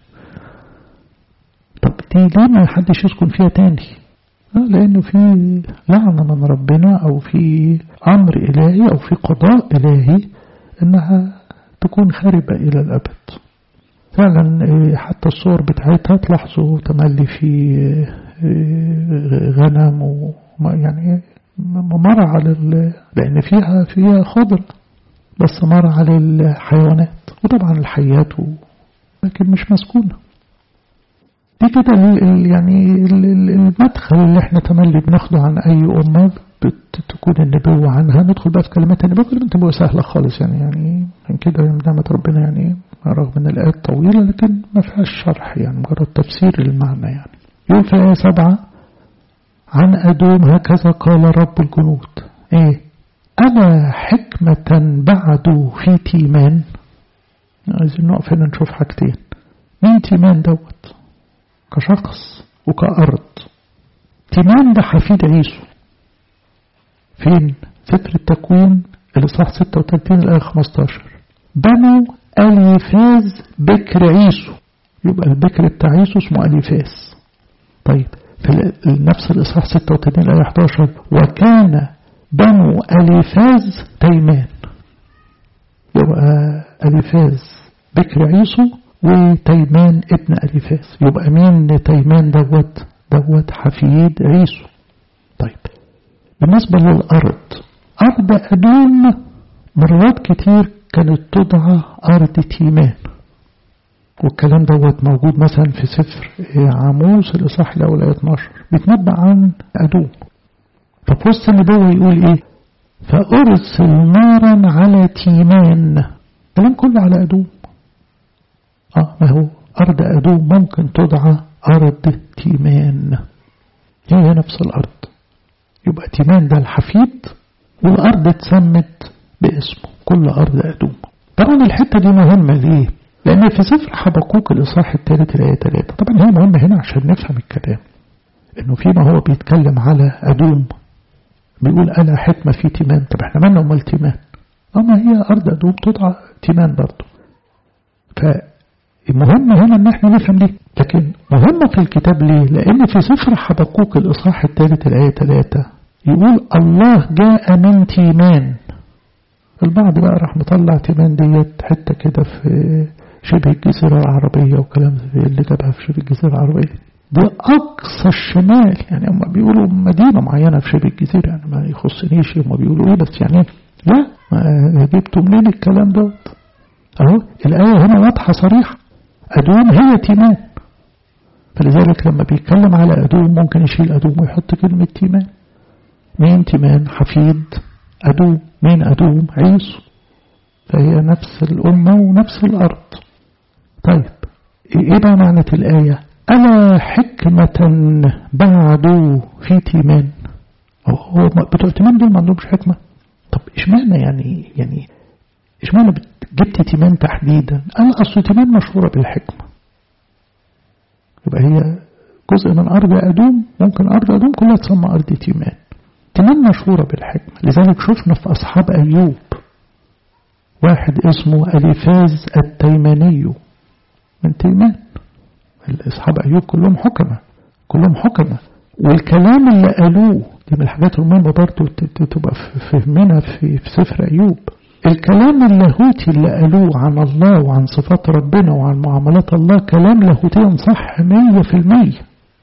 طب دي ليه ما حدش يسكن فيها تاني آه لأنه في لعنة من ربنا أو في أمر إلهي أو في قضاء إلهي إنها تكون خاربة إلى الأبد فعلا حتى الصور بتاعتها تلاحظوا تملي في غنم ويعني مرعى لل... لأن فيها فيها خضر بس مرعى للحيوانات وطبعا الحيات و... لكن مش مسكونة دي كده ال... يعني المدخل اللي احنا تملي بناخده عن أي أمة تكون النبوة عنها ندخل بقى في كلمات النبوة كلمات النبوة سهلة خالص يعني يعني من كده نعمة ربنا يعني رغم ان الآيات طويلة لكن ما فيهاش شرح يعني مجرد تفسير المعنى يعني يقول في آية سبعة عن أدوم هكذا قال رب الجنود إيه أنا حكمة بعد في تيمان عايزين نقف هنا نشوف حاجتين مين تيمان دوت كشخص وكأرض تيمان ده حفيد عيسو فين سفر التكوين الإصحاح 36 الآية 15 بنو أليفاز بكر عيسو يبقى البكر بتاع عيسو اسمه أليفاز طيب في نفس الإصحاح 36 الآية 11 وكان بنو أليفاز تيمان يبقى أليفاز بكر عيسو وتيمان ابن أليفاز يبقى مين تيمان دوت دوت حفيد عيسو طيب بالنسبة للأرض أرض أدوم مرات كتير كانت تدعى أرض تيمان والكلام دوت موجود مثلا في سفر عاموس الإصحاح الأول آية 12 بيتنبأ عن أدوم ففي وسط النبوة يقول إيه فأرسل نارا على تيمان الكلام كله على أدوم آه ما هو أرض أدوم ممكن تدعى أرض تيمان هي نفس الأرض يبقى تيمان ده الحفيد والأرض اتسمت باسمه كل أرض أدوم طبعا الحتة دي مهمة ليه لأن في سفر حبقوك الإصحاح الثالث الآية 3 طبعا هي مهمة هنا عشان نفهم الكلام إنه فيما هو بيتكلم على أدوم بيقول ألا حكمة في تيمان طب احنا مالنا أمال تيمان أما هي أرض أدوم تدعى تيمان برضه فالمهم هنا إن احنا نفهم ليه لكن مهمة في الكتاب ليه لأن في سفر حبقوك الإصحاح الثالث الآية 3 يقول الله جاء من تيمان البعض بقى راح مطلع تيمان ديت حتة كده في شبه الجزيرة العربية وكلام اللي جابها في شبه الجزيرة العربية دي أقصى الشمال يعني هم بيقولوا مدينة معينة في شبه الجزيرة يعني ما يخصنيش هم بيقولوا إيه بس يعني لا جبتوا منين الكلام دوت أهو الآية هنا واضحة صريحة أدوم هي تيمان فلذلك لما بيتكلم على أدوم ممكن يشيل أدوم ويحط كلمة تيمان مين تيمان حفيد أدوم مين أدوم عيسو فهي نفس الأمة ونفس الأرض طيب إيه بقى معنى الآية ألا حكمة بعد في تيمان هو بتوع تيمان دول ما عندهمش حكمة طب إشمعنى يعني يعني إشمعنى جبت تيمان تحديدا أنا أصل تيمان مشهورة بالحكمة يبقى هي جزء من أرض أدوم ممكن أرض أدوم كلها تسمى أرض تيمان تيمان مشهورة بالحكمة لذلك شفنا في أصحاب أيوب واحد اسمه أليفاز التيماني من تيمان أصحاب أيوب كلهم حكمة كلهم حكمة والكلام اللي قالوه دي من الحاجات المهمة برضه تبقى فهمنا في, في سفر أيوب الكلام اللاهوتي اللي قالوه عن الله وعن صفات ربنا وعن معاملات الله كلام لاهوتيا صح مية في المية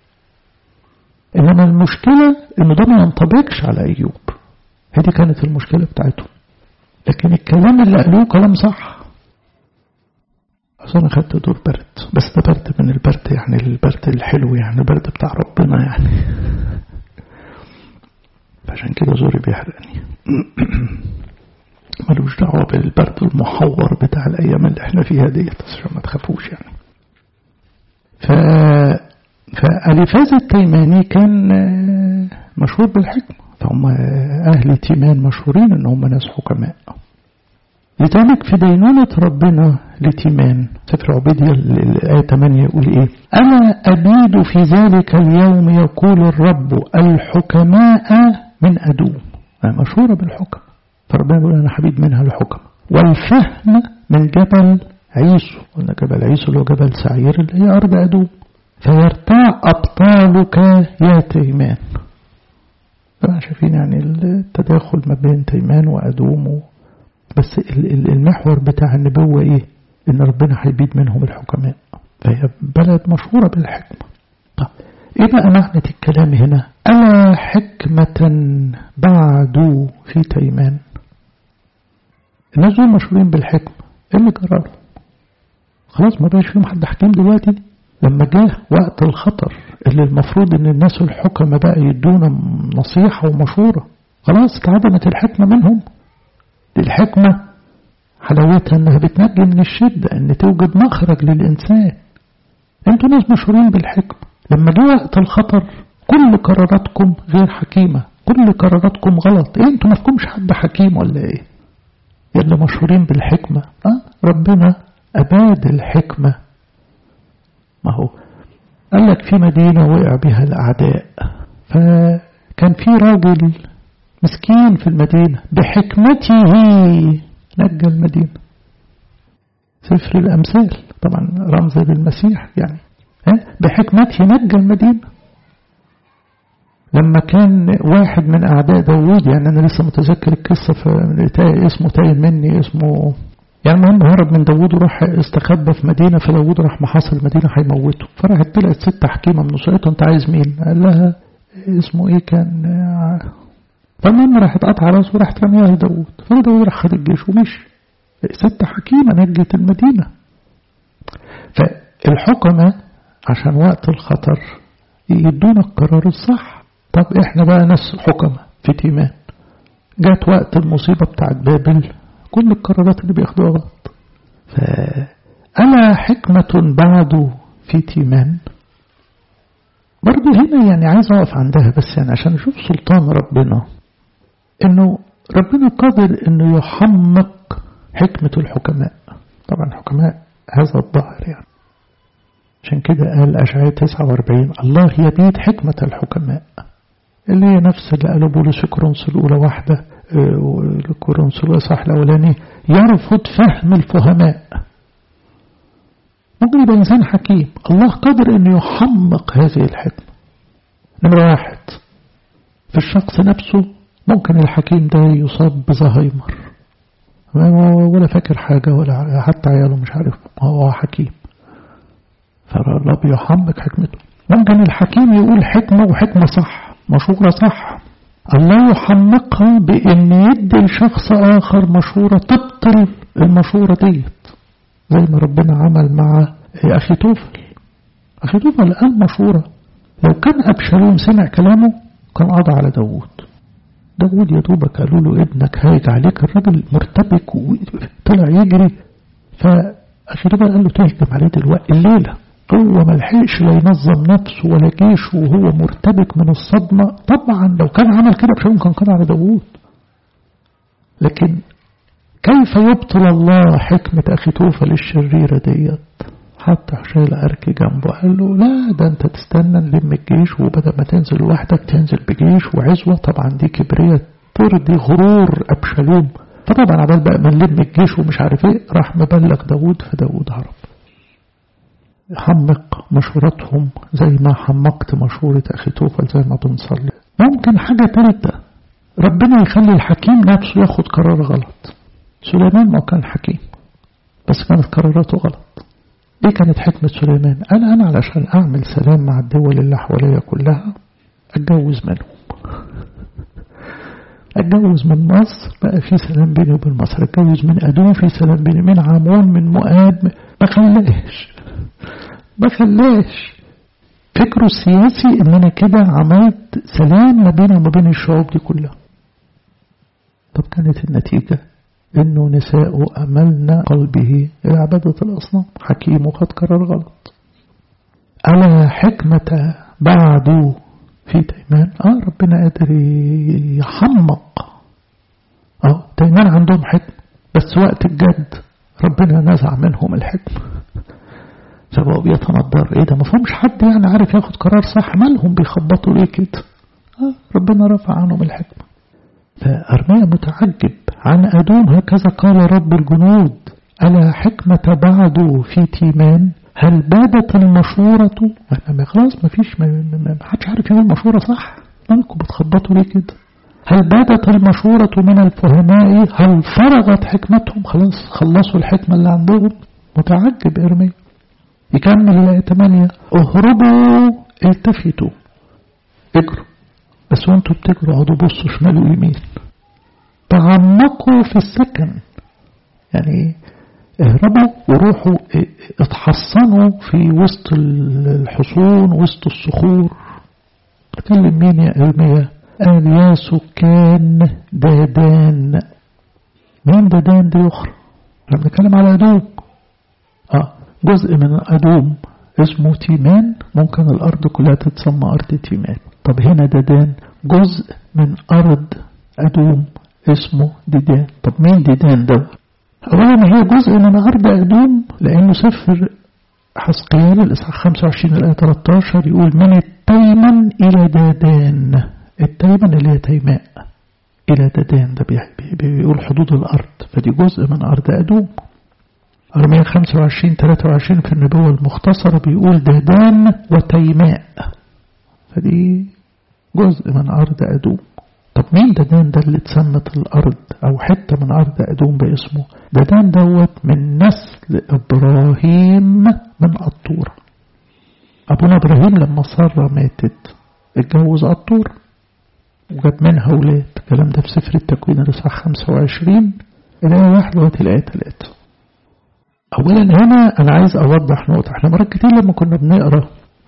إنما المشكلة إنه ده ما ينطبقش على أيوب هذه كانت المشكلة بتاعته لكن الكلام اللي قالوه كلام صح أصلا أنا خدت دور برد بس ده برد من البرد يعني البرد الحلو يعني البرد بتاع ربنا يعني فعشان كده زوري بيحرقني ملوش دعوة بالبرد المحور بتاع الأيام اللي احنا فيها ديت عشان ما تخافوش يعني ف فأليفاز التيماني كان مشهور بالحكمة فهم أهل تيمان مشهورين إن هم ناس حكماء لذلك في دينونة ربنا لتيمان سفر عبيدية الآية 8 يقول إيه أنا أبيد في ذلك اليوم يقول الرب الحكماء من أدوم مشهورة بالحكم فربنا يقول أنا حبيب منها الحكم والفهم من جبل عيسو قلنا جبل عيسو اللي هو جبل سعير اللي هي أرض أدوم فيرتاع أبطالك يا تيمان طبعا شايفين يعني التداخل ما بين تيمان وأدوم بس المحور بتاع النبوة إيه إن ربنا هيبيد منهم الحكماء فهي بلد مشهورة بالحكمة طب إيه بقى معنى الكلام هنا ألا حكمة بعد في تيمان الناس دول مشهورين بالحكمة إيه اللي جرى خلاص ما بقاش فيهم حد حكيم دلوقتي لما جه وقت الخطر اللي المفروض ان الناس الحكمة بقى يدونا نصيحة ومشورة خلاص اتعدمت الحكمة منهم الحكمة حلاوتها انها بتنجي من الشدة ان توجد مخرج للانسان انتوا ناس مشهورين بالحكمة لما جه وقت الخطر كل قراراتكم غير حكيمة كل قراراتكم غلط ايه انتوا مفكمش حد حكيم ولا ايه يلا مشهورين بالحكمة اه ربنا أباد الحكمة ما هو قال لك في مدينة وقع بها الأعداء فكان في راجل مسكين في المدينة بحكمته نجى المدينة سفر الأمثال طبعا رمز للمسيح يعني بحكمته نجى المدينة لما كان واحد من أعداء داوود يعني أنا لسه متذكر القصة اسمه تاين مني اسمه يعني المهم هرب من داوود وراح استخبى في مدينة فداوود راح محاصر المدينة هيموته فراحت طلعت ست حكيمة من نصيته أنت عايز مين؟ قال لها اسمه إيه كان فالمهم راحت قطع راسه وراحت رميها لداوود فداوود راح خد الجيش ومشي ست حكيمة نجت المدينة فالحكمة عشان وقت الخطر يدونا القرار الصح طب احنا بقى ناس حكمة في تيمان جات وقت المصيبة بتاعت بابل كل القرارات اللي بياخدوها غلط فألا حكمة بعد في تيمان برضو هنا يعني عايز أقف عندها بس يعني عشان أشوف سلطان ربنا إنه ربنا قادر إنه يحمق حكمة الحكماء طبعا الحكماء هذا الظاهر يعني عشان كده قال أشعية 49 الله يبيد حكمة الحكماء اللي هي نفس اللي قاله بولس في كورنثوس الأولى واحدة كورنثوس الأصح الأولاني يرفض فهم الفهماء ممكن يبقى إنسان حكيم الله قادر أن يحمق هذه الحكمة نمرة واحد في الشخص نفسه ممكن الحكيم ده يصاب بزهايمر ولا فاكر حاجة ولا حتى عياله مش عارف هو حكيم فالله بيحمق حكمته ممكن الحكيم يقول حكمة وحكمة صح مشورة صح الله يحمقها بأن يدي لشخص آخر مشورة تبطل المشورة ديت زي ما ربنا عمل مع أخي توفل أخي توفل قال مشورة لو كان أبشالوم سمع كلامه كان قضى على داوود داوود يا دوبك قالوا له ابنك هايج عليك الراجل مرتبك وطلع يجري فأخي توفل قال له تهجم عليه دلوقتي الليلة هو ملحقش لا ينظم نفسه ولا جيشه وهو مرتبك من الصدمة طبعا لو كان عمل كده بشأن كان قضى على داوود لكن كيف يبطل الله حكمة أخي توفل الشريرة ديت حتى شايل أركي جنبه قال له لا ده أنت تستنى نلم الجيش وبدل ما تنزل لوحدك تنزل بجيش وعزوة طبعا دي كبرية ترضي غرور أبشالوم فطبعا عبال بقى ما نلم الجيش ومش عارف ايه راح مبلغ داوود فداوود هرب حمق مشورتهم زي ما حمقت مشورة أخي توفل زي ما بنصلي ممكن حاجة تالتة ربنا يخلي الحكيم نفسه ياخد قرار غلط سليمان ما كان حكيم بس كانت قراراته غلط ايه كانت حكمة سليمان قال انا علشان اعمل سلام مع الدول اللي حواليا كلها اتجوز منهم اتجوز من مصر بقى في سلام بيني وبين مصر اتجوز من ادوم في سلام بيني من عمون من مؤاب ما خلاش ما خلاش فكره السياسي ان انا كده عملت سلام ما بيني وما بين الشعوب دي كلها طب كانت النتيجة انه نساء املنا قلبه الى عبادة الاصنام حكيم وقد قرر غلط ألا حكمة بعد في تيمان اه ربنا قادر يحمق اه تيمان عندهم حكمة بس وقت الجد ربنا نزع منهم الحكمة فبقوا بيتنضروا ايه ده ما فهمش حد يعني عارف ياخد قرار صح مالهم بيخبطوا ليه كده آه ربنا رفع عنهم الحكمة فأرميا متعجب عن أدوم هكذا قال رب الجنود ألا حكمة بعد في تيمان هل بادت المشورة ما خلاص ما فيش ما حدش عارف يقول المشورة صح مالكم بتخبطوا ليه كده هل بادت المشورة من الفهماء هل فرغت حكمتهم خلاص خلصوا الحكمة اللي عندهم متعجب إرميا يكمل الآية 8 اهربوا التفتوا اجروا بس وانتوا بتجروا اقعدوا بصوا شمال ويمين تعمقوا في السكن يعني اهربوا وروحوا اتحصنوا في وسط الحصون وسط الصخور تكلم مين يا ارميا قال يا سكان دادان مين دادان دي اخرى احنا بنتكلم على ادوم اه جزء من ادوم اسمه تيمان ممكن الارض كلها تتسمى ارض تيمان طب هنا ددان جزء من أرض أدوم اسمه ديدان طب مين ديدان ده أولا هي جزء من أرض أدوم لأنه سفر حسقيال الإصحاح 25 الآية 13 يقول من التيمن إلى دادان التيمن اللي هي تيماء إلى دادان ده بيقول حدود الأرض فدي جزء من أرض أدوم أرمية 25 23 في النبوة المختصرة بيقول دادان وتيماء فدي جزء من أرض أدوم طب مين ددان ده اللي اتسمت الأرض أو حتة من أرض أدوم باسمه ددان دوت من نسل إبراهيم من قطورة أبونا إبراهيم لما سارة ماتت اتجوز قطورة وجاب منها أولاد الكلام ده في سفر التكوين الإصحاح 25 الآية 1 لغاية الآية 3 أولا هنا أنا عايز أوضح نقطة احنا مرات كتير لما كنا بنقرأ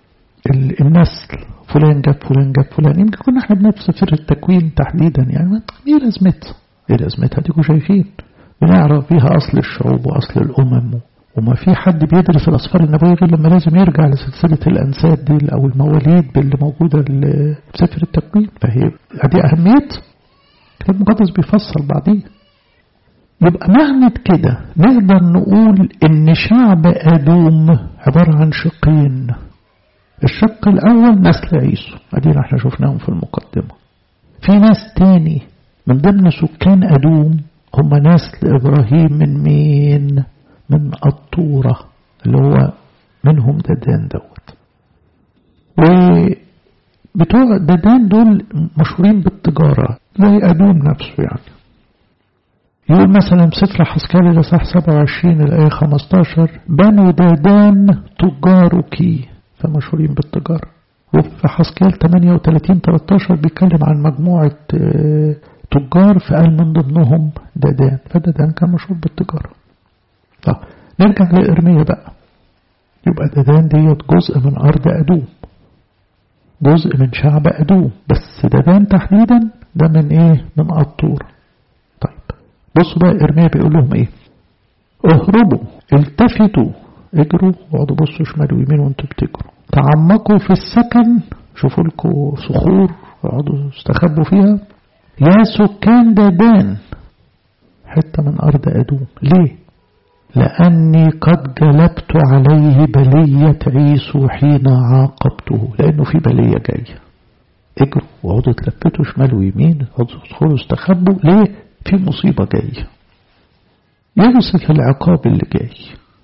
النسل فلان جاب فلان جاب فلان يمكن كنا احنا بنفس سفر التكوين تحديدا يعني ايه لازمتها؟ ايه لازمتها؟ ديكوا شايفين بنعرف بيها اصل الشعوب واصل الامم وما في حد بيدرس الاسفار النبويه غير لما لازم يرجع لسلسله الانساب دي او المواليد اللي موجوده في سفر التكوين فهي دي اهميتها الكتاب المقدس بيفسر بعدين يبقى معنى كده نقدر نقول ان شعب ادوم عباره عن شقين الشق الأول نسل عيسو أدينا احنا شفناهم في المقدمة في ناس تاني من ضمن سكان أدوم هم نسل إبراهيم من مين من الطورة اللي هو منهم ددان دوت وبتوع ددان دول مشهورين بالتجارة زي أدوم نفسه يعني يقول مثلا سفر حسكال الإصحاح 27 الآية 15 بنو دادان تجارك فمشهورين بالتجارة وفي حسكيال 38 13 بيتكلم عن مجموعة تجار فقال من ضمنهم دادان فدادان كان مشهور بالتجارة طب نرجع لإرمية بقى يبقى دادان ديت جزء من أرض أدوم جزء من شعب أدوم بس دادان تحديدا ده من إيه من قطور طيب بصوا بقى إرمية بيقول لهم إيه اهربوا التفتوا اجروا واقعدوا بصوا شمال ويمين وانتوا بتجروا تعمقوا في السكن شوفوا لكم صخور اقعدوا استخبوا فيها يا سكان دادان حتة من أرض أدوم ليه؟ لأني قد جلبت عليه بلية عيسو حين عاقبته لأنه في بلية جاية اجروا واقعدوا تلفتوا شمال ويمين اقعدوا تدخلوا استخبوا ليه؟ في مصيبة جاية يوصف العقاب اللي جاي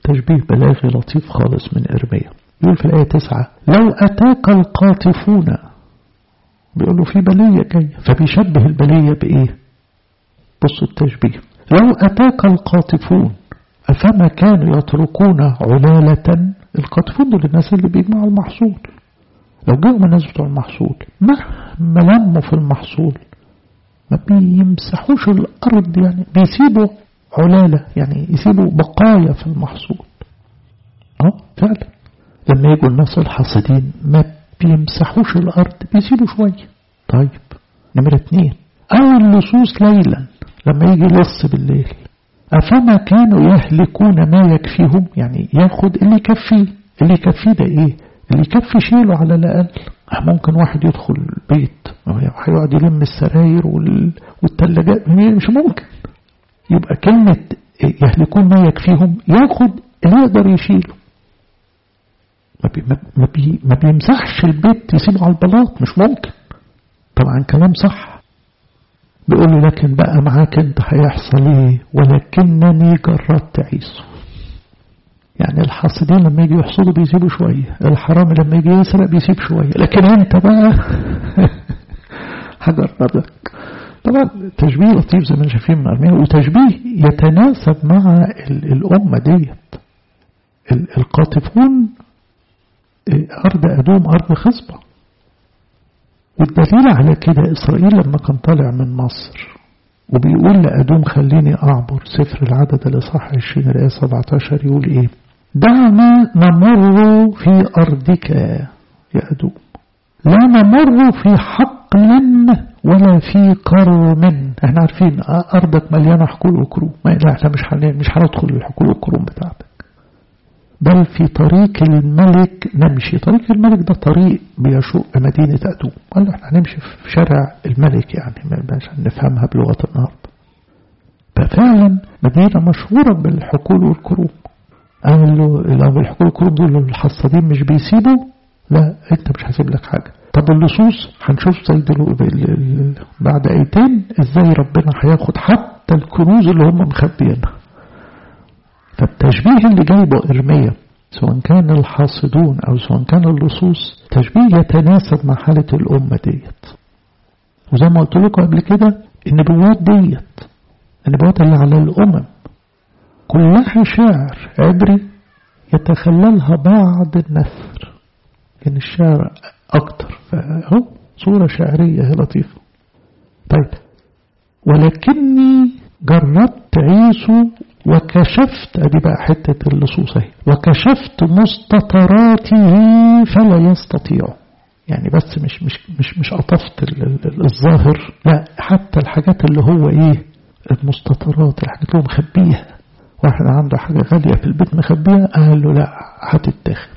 تشبيه بلاغي لطيف خالص من إرميا يقول في الآية تسعة لو أتاك القاطفون بيقول له في بلية جاية فبيشبه البلية بإيه بصوا التشبيه لو أتاك القاطفون أفما كانوا يتركون علالة القاطفون دول الناس اللي بيجمعوا المحصول لو جاءوا الناس بتوع المحصول مهما لموا في المحصول ما بيمسحوش الأرض يعني بيسيبوا علالة يعني يسيبوا بقايا في المحصول اه فعلا لما يجوا الناس الحاصدين ما بيمسحوش الأرض بيسيبوا شوية طيب نمرة اتنين أو اللصوص ليلا لما يجي لص بالليل أفما كانوا يهلكون ما يكفيهم يعني ياخد اللي يكفيه اللي يكفيه ده ايه اللي يكفي شيله على الأقل ممكن واحد يدخل البيت هيقعد يلم السراير والتلاجات مش ممكن يبقى كلمة يهلكون ما يكفيهم ياخد اللي يقدر يشيله ما, بي ما, بي ما بيمسحش البيت يسيبه على البلاط مش ممكن طبعا كلام صح بيقول له لكن بقى معاك انت هيحصل ايه ولكنني جربت عيسو يعني الحاصدين لما يجي يحصدوا بيسيبوا شوية الحرامي لما يجي يسرق بيسيب شوية لكن انت بقى هجربك طبعا تشبيه لطيف زي ما شايفين من أرميا وتشبيه يتناسب مع الأمة ديت القاطفون أرض أدوم أرض خصبة والدليل على كده إسرائيل لما كان طالع من مصر وبيقول لأدوم خليني أعبر سفر العدد الإصحاح 20 الآية 17 يقول إيه دعنا نمر في أرضك يا أدوم لا نمر في حقل ولا في كرم احنا عارفين أرضك مليانة حقول وكروم ما لا احنا مش مش هندخل الحقول والكروم بتاعتك بل في طريق الملك نمشي طريق الملك ده طريق بيشق مدينة أدوم قال احنا هنمشي في شارع الملك يعني عشان نفهمها بلغة النهاردة ففعلا مدينة مشهورة بالحقول والكروم قال له لو الحقول والكروم دول الحصادين مش بيسيبوا لا انت مش هسيب لك حاجة طب اللصوص هنشوف زي دلوقتي بعد ايتين ازاي ربنا هياخد حتى الكنوز اللي هم مخبيينها فالتشبيه اللي جايبه إرميا سواء كان الحاصدون أو سواء كان اللصوص تشبيه يتناسب مع حالة الأمة ديت وزي ما قلت لكم قبل كده النبوات ديت النبوات اللي على الأمم كلها شعر عبري يتخللها بعض النثر كان الشعر أكتر فهو صورة شعرية لطيفة طيب ولكني جربت عيسو وكشفت ادي بقى حتة اللصوص اهي وكشفت مستطراته فلا يستطيع يعني بس مش مش مش مش قطفت الظاهر لا حتى الحاجات اللي هو ايه المستطرات الحاجات اللي هو مخبيها واحد عنده حاجة غالية في البيت مخبيها قال له لا هتتاخد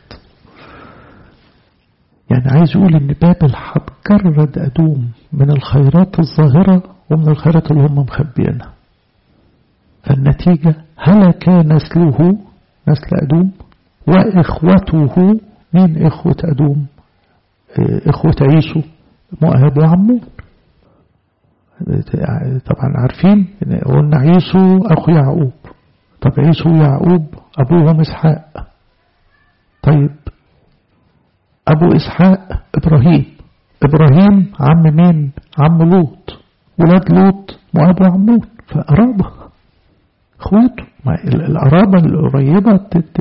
يعني عايز يقول ان بابل هتجرد ادوم من الخيرات الظاهرة ومن الخيرات اللي هم مخبيينها فالنتيجة هلك نسله نسل أدوم وإخوته مين إخوة أدوم إخوة عيسو مؤهب وعمون طبعا عارفين قلنا عيسو أخو يعقوب طب عيسو ويعقوب أبوهم إسحاق طيب أبو إسحاق إبراهيم إبراهيم عم مين عم لوط ولاد لوط مؤهب وعمون فقرابه اخواته ما القرابة القريبة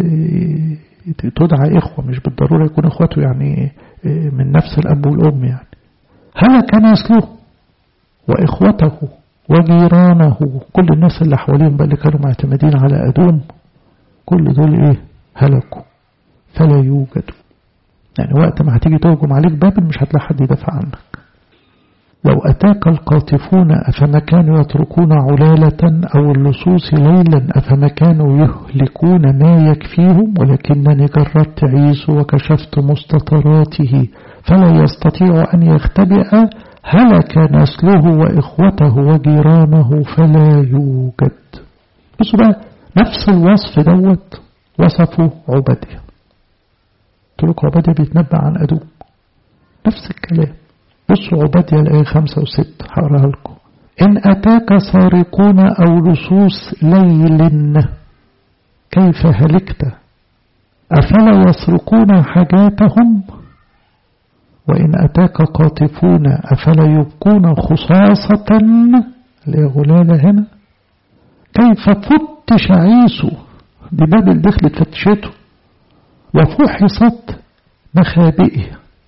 تدعى إخوة مش بالضرورة يكون إخواته يعني من نفس الأب والأم يعني هلك نسله وإخوته وجيرانه كل الناس اللي حواليهم بقى اللي كانوا معتمدين على أدوم كل دول إيه هلكوا فلا يوجدوا يعني وقت ما هتيجي تهجم عليك بابل مش هتلاقي حد يدافع عنك لو أتاك القاطفون أفما كانوا يتركون علالة أو اللصوص ليلا أفما كانوا يهلكون ما يكفيهم ولكنني جربت عيسو وكشفت مستطراته فلا يستطيع أن يختبئ هلك نسله وإخوته وجيرانه فلا يوجد بصوا بقى نفس الوصف دوت وصفه عبدية تلك عبدية بيتنبأ عن أدوم نفس الكلام بصوا عبادية الآية خمسة وستة هقراها لكم إن أتاك سارقون أو لصوص ليل كيف هلكت أفلا يسرقون حاجاتهم وإن أتاك قاطفون أفلا يبقون خصاصة لغلالة هنا كيف فتش عيسو دي بابل دخلت فتشته وفحصت مخابئه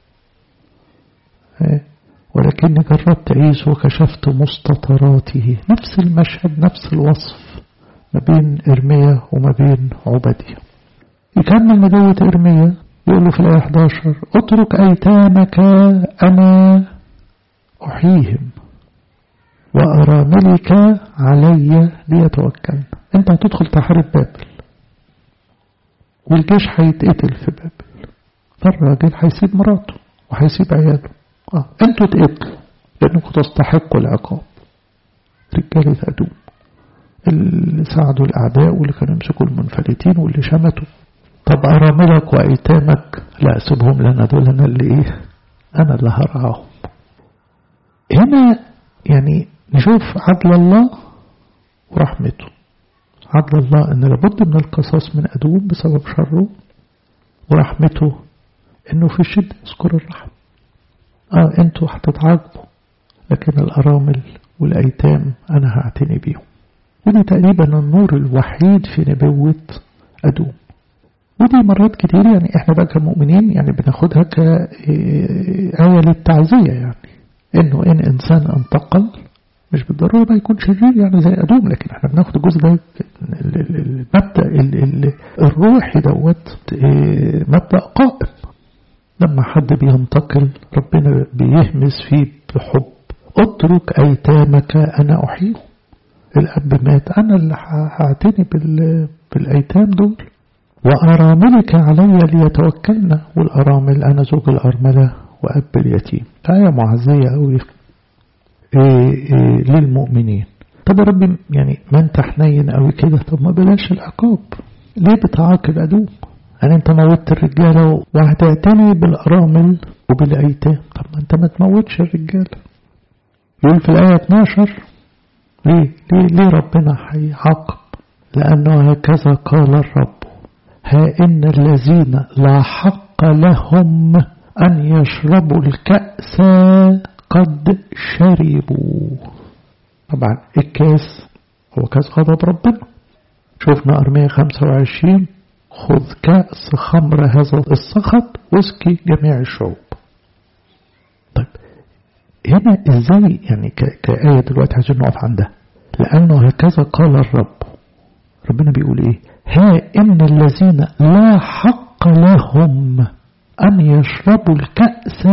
ولكني جربت عيسو وكشفت مستطراته نفس المشهد نفس الوصف ما بين إرميا وما بين عبدية يكمل نبوة إرميا يقول له في الآية 11 اترك أيتامك أنا أحييهم وأراملك علي ليتوكلن أنت هتدخل تحارب بابل والجيش هيتقتل في بابل فالراجل هيسيب مراته وهيسيب عياله اه انتوا تقتلوا لانكم تستحقوا العقاب رجالة أدوم اللي ساعدوا الأعداء واللي كانوا يمسكوا المنفلتين واللي شمتوا طب أراملك وأيتامك لا سيبهم لنا دول أنا اللي إيه أنا اللي هرعاهم هنا يعني نشوف عدل الله ورحمته عدل الله أن لابد من القصاص من أدوم بسبب شره ورحمته أنه في الشدة يذكر الرحمة آه أنتوا هتتعاقبوا لكن الأرامل والأيتام أنا هعتني بيهم ودي تقريبا النور الوحيد في نبوة أدوم ودي مرات كتير يعني احنا بقى كمؤمنين يعني بناخدها كآية للتعزية يعني انه ان انسان انتقل مش بالضرورة ما يكون شرير يعني زي أدوم لكن احنا بناخد الجزء ده المبدأ الروحي دوت مبدأ قائم لما حد بينتقل ربنا بيهمس فيه بحب اترك أيتامك أنا أحييهم الأب مات أنا اللي هعتني بالأيتام دول وأراملك علي ليتوكلنا والأرامل أنا زوج الأرملة وأب اليتيم آية معزية أوي إيه إيه للمؤمنين طب يا ربي يعني ما انت حنين قوي كده طب ما بلاش العقاب ليه بتعاقب أدوم يعني انت موتت الرجالة وهتعتني بالأرامل وبالأيتام طب ما انت ما تموتش الرجالة يقول في الآية 12 ليه ليه ليه ربنا هيعاقب لأنه هكذا قال الرب ها إن الذين لا حق لهم أن يشربوا الكأس قد شربوا طبعا الكاس هو كاس غضب ربنا شفنا أرمية 25 خذ كأس خمر هذا السخط واسكي جميع الشعوب طيب هنا ازاي يعني كآية دلوقتي عايزين نقف عندها لأنه هكذا قال الرب ربنا بيقول ايه ها إن الذين لا حق لهم أن يشربوا الكأس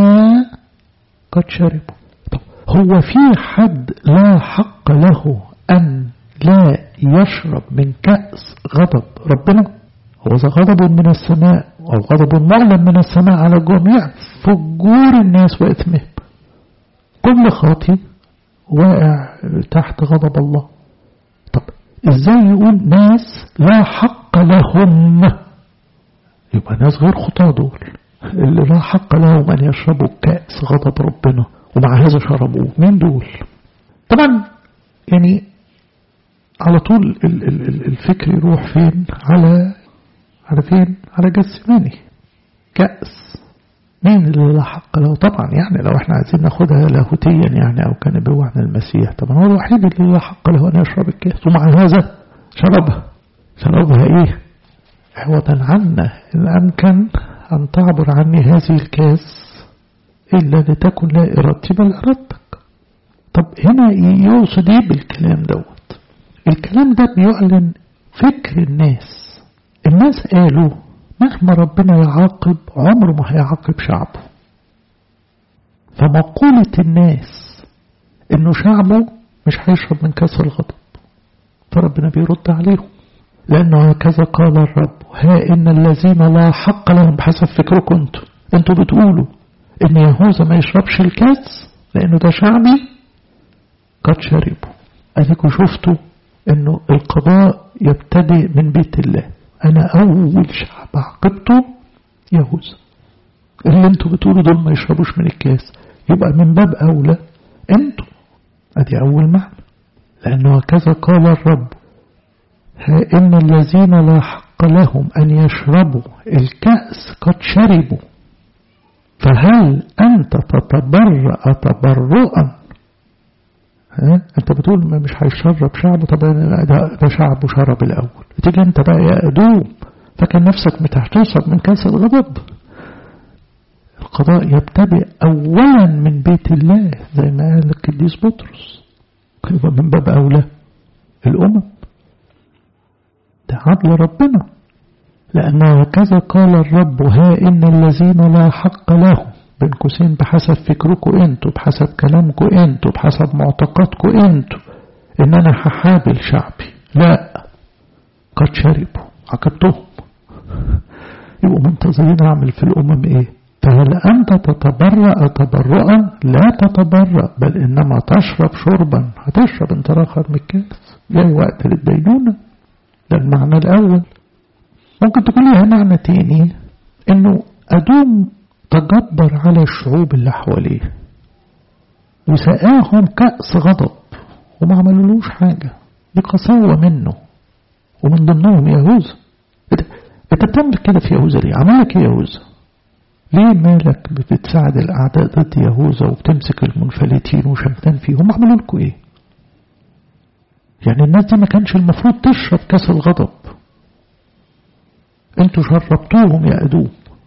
قد شربوا طب هو في حد لا حق له أن لا يشرب من كأس غضب ربنا هو ذا غضب من السماء أو غضب معلن من السماء على الجميع فجور الناس وإثمهم كل خاطي واقع تحت غضب الله طب ازاي يقول ناس لا حق لهم يبقى ناس غير خطاة دول اللي لا حق لهم أن يشربوا كأس غضب ربنا ومع هذا شربوه مين دول طبعا يعني على طول الفكر يروح فين على على فين على جسماني كأس مين اللي لا حق له طبعا يعني لو احنا عايزين ناخدها لاهوتيا يعني او كنبوة عن المسيح طبعا هو الوحيد اللي لا حق له ان يشرب الكأس ومع هذا شربها شربها ايه عوضا عنا ان امكن ان تعبر عني هذه الكاس الا لتكن لا ارادتي بل ارادتك طب هنا يقصد ايه بالكلام دوت الكلام ده بيعلن فكر الناس الناس قالوا مهما ربنا يعاقب عمره ما هيعاقب شعبه فمقولة الناس انه شعبه مش هيشرب من كاس الغضب فربنا بيرد عليهم لأنه هكذا قال الرب ها إن الذين لا حق لهم بحسب فكركم انتوا انتوا بتقولوا إن يهوذا ما يشربش الكاس لأنه ده شعبي قد شربوا أديكوا شفتوا إنه القضاء يبتدئ من بيت الله أنا أول شعب عاقبته يهوذا اللي انتوا بتقولوا دول ما يشربوش من الكاس يبقى من باب أولى انتوا أدي أول معنى لأنه هكذا قال الرب ها إن الذين لا حق حق لهم أن يشربوا الكأس قد شربوا فهل أنت تتبرأ تبرؤا ها؟ أنت بتقول ما مش هيشرب شعبه طب ده, ده شعبه شرب الأول تيجي أنت بقى يا أدوم فكان نفسك متحتشر من كاس الغضب القضاء يبتدئ أولا من بيت الله زي ما قال القديس بطرس يبقى من باب أولى الأمم ده عدل ربنا لأنه هكذا قال الرب ها إن الذين لا حق لهم بين قوسين بحسب فكركم انتوا بحسب كلامكم انتوا بحسب معتقدكم انتوا إن أنا هحابل شعبي لا قد شربوا عاقبتهم يبقوا منتظرين أعمل في الأمم إيه فهل أنت تتبرأ تبرؤا لا تتبرأ بل إنما تشرب شربا هتشرب انت راخر من الكاس جاي وقت للدينونة ده المعنى الأول ممكن تكون لها معنى تاني إنه أدوم تجبر على الشعوب اللي حواليه وسقاهم كأس غضب وما عملولوش حاجة دي قساوة منه ومن ضمنهم يهوذا انت بتعمل كده في يهوذا ليه عملك ايه يهوذا ليه مالك بتساعد الأعداء ضد يهوذا وبتمسك المنفلتين وشمتان فيهم عملوا لكم ايه يعني الناس دي ما كانش المفروض تشرب كاس الغضب انتوا شربتوهم يا أدوم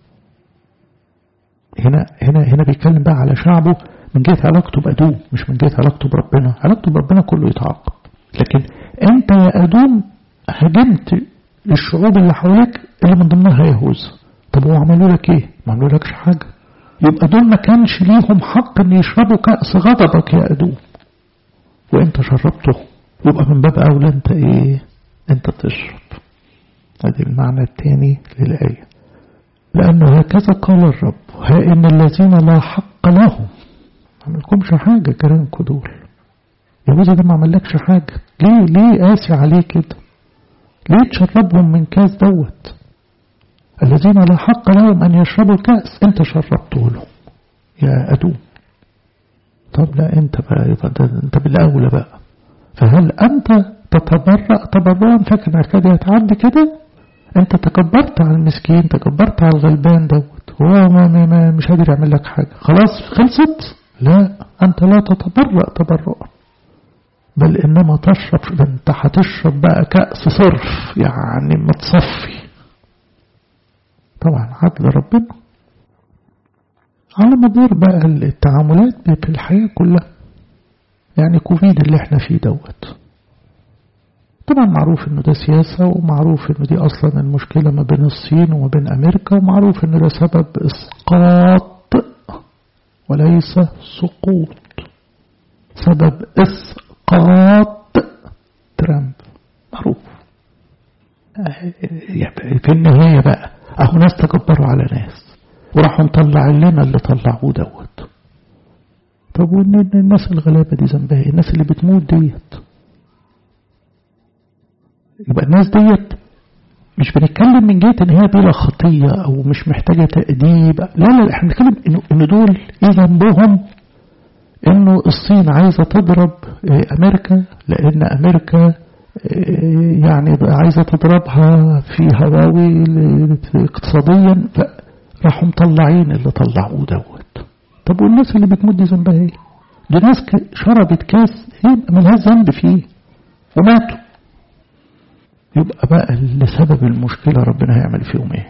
هنا هنا هنا بيتكلم بقى على شعبه من جهة علاقته بأدوم مش من جهة علاقته بربنا علاقته بربنا كله يتعاقب لكن انت يا أدوم هاجمت الشعوب اللي حواليك اللي من ضمنها يهوذا طب هو عملوا لك ايه ما عملوا لكش حاجة يبقى دول ما كانش ليهم حق ان يشربوا كأس غضبك يا أدوم وانت شربته يبقى من باب أولى انت ايه انت تشرب هذا المعنى الثاني للآية لأنه هكذا قال الرب ها إن الذين لا حق لهم ما عملكمش حاجة كلامكم دول يهوذا ده ما عملكش حاجة ليه ليه قاسي عليه كده ليه تشربهم من كاس دوت الذين لا حق لهم أن يشربوا الكأس أنت شربته لهم يا أدوم طب لا أنت بقى يبقى ده أنت بالأولى بقى فهل أنت تتبرأ تبرؤا فاكر كده يتعدي كده أنت تكبرت على المسكين تكبرت على الغلبان دوت هو ما ما ما مش قادر يعمل لك حاجة خلاص خلصت لا أنت لا تتبرأ تبرؤا بل إنما تشرب ده أنت هتشرب بقى كأس صرف يعني متصفي طبعا عدل ربنا على مدار بقى التعاملات في الحياة كلها يعني كوفيد اللي احنا فيه دوت طبعا معروف انه ده سياسة ومعروف انه دي اصلا المشكلة ما بين الصين وما بين امريكا ومعروف انه ده سبب اسقاط وليس سقوط سبب اسقاط ترامب معروف في النهاية بقى اهو ناس تكبروا على ناس وراحوا مطلع لنا اللي طلعوه دوت طب والناس الغلابة دي ذنبها ايه الناس اللي بتموت ديت يبقى الناس ديت مش بنتكلم من جهة ان هي بلا خطية او مش محتاجة تأديب لا لا احنا بنتكلم انه ان دول ايه ذنبهم انه الصين عايزة تضرب امريكا لان امريكا يعني عايزة تضربها في هواوي اقتصاديا فراحوا مطلعين اللي طلعوه دوت طب والناس اللي بتموت دي ذنبها ايه دي ناس شربت كاس هي ملهاش ذنب فيه وماتوا يبقى بقى لسبب المشكلة ربنا هيعمل فيهم ايه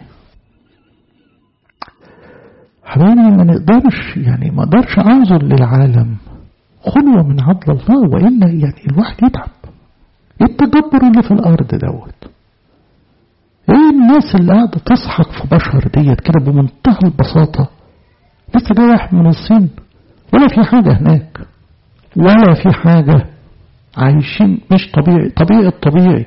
حبايبي ما نقدرش يعني ما اقدرش انظر للعالم خلوة من عدل الله وإلا يعني الواحد يتعب ايه التجبر اللي في الأرض دوت ايه الناس اللي قاعدة تسحق في بشر ديت كده بمنتهى البساطة لسه جاي واحد من الصين ولا في حاجة هناك ولا في حاجة عايشين مش طبيعي طبيعي الطبيعي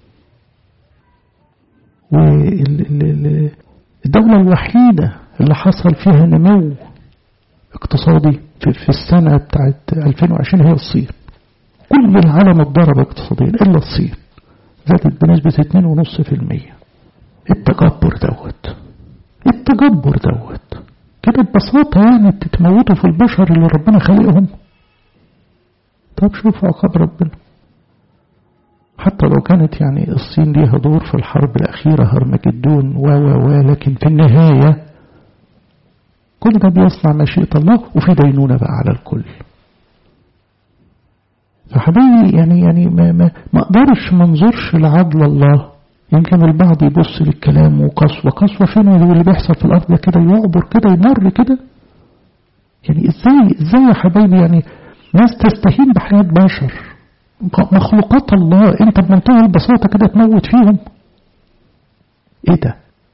والدولة الوحيدة اللي حصل فيها نمو اقتصادي في السنة بتاعت 2020 هي الصين كل العالم اتضرب اقتصاديا إلا الصين زادت بنسبة 2.5% التجبر دوت التجبر دوت كده ببساطة يعني تتموتوا في البشر اللي ربنا خلقهم طب شوفوا عقاب ربنا حتى لو كانت يعني الصين ليها دور في الحرب الأخيرة هرمجدون و و و لكن في النهاية كل ده بيصنع مشيئة الله وفي دينونة بقى على الكل فحبيبي يعني يعني ما ما ما اقدرش ما انظرش لعدل الله يمكن البعض يبص للكلام وقسوة قسوة فين اللي بيحصل في الأرض ده كده يعبر كده يمر كده يعني ازاي ازاي يا حبايبي يعني ناس تستهين بحياة بشر مخلوقات الله انت بمنتهى البساطة كده تموت فيهم ايه ده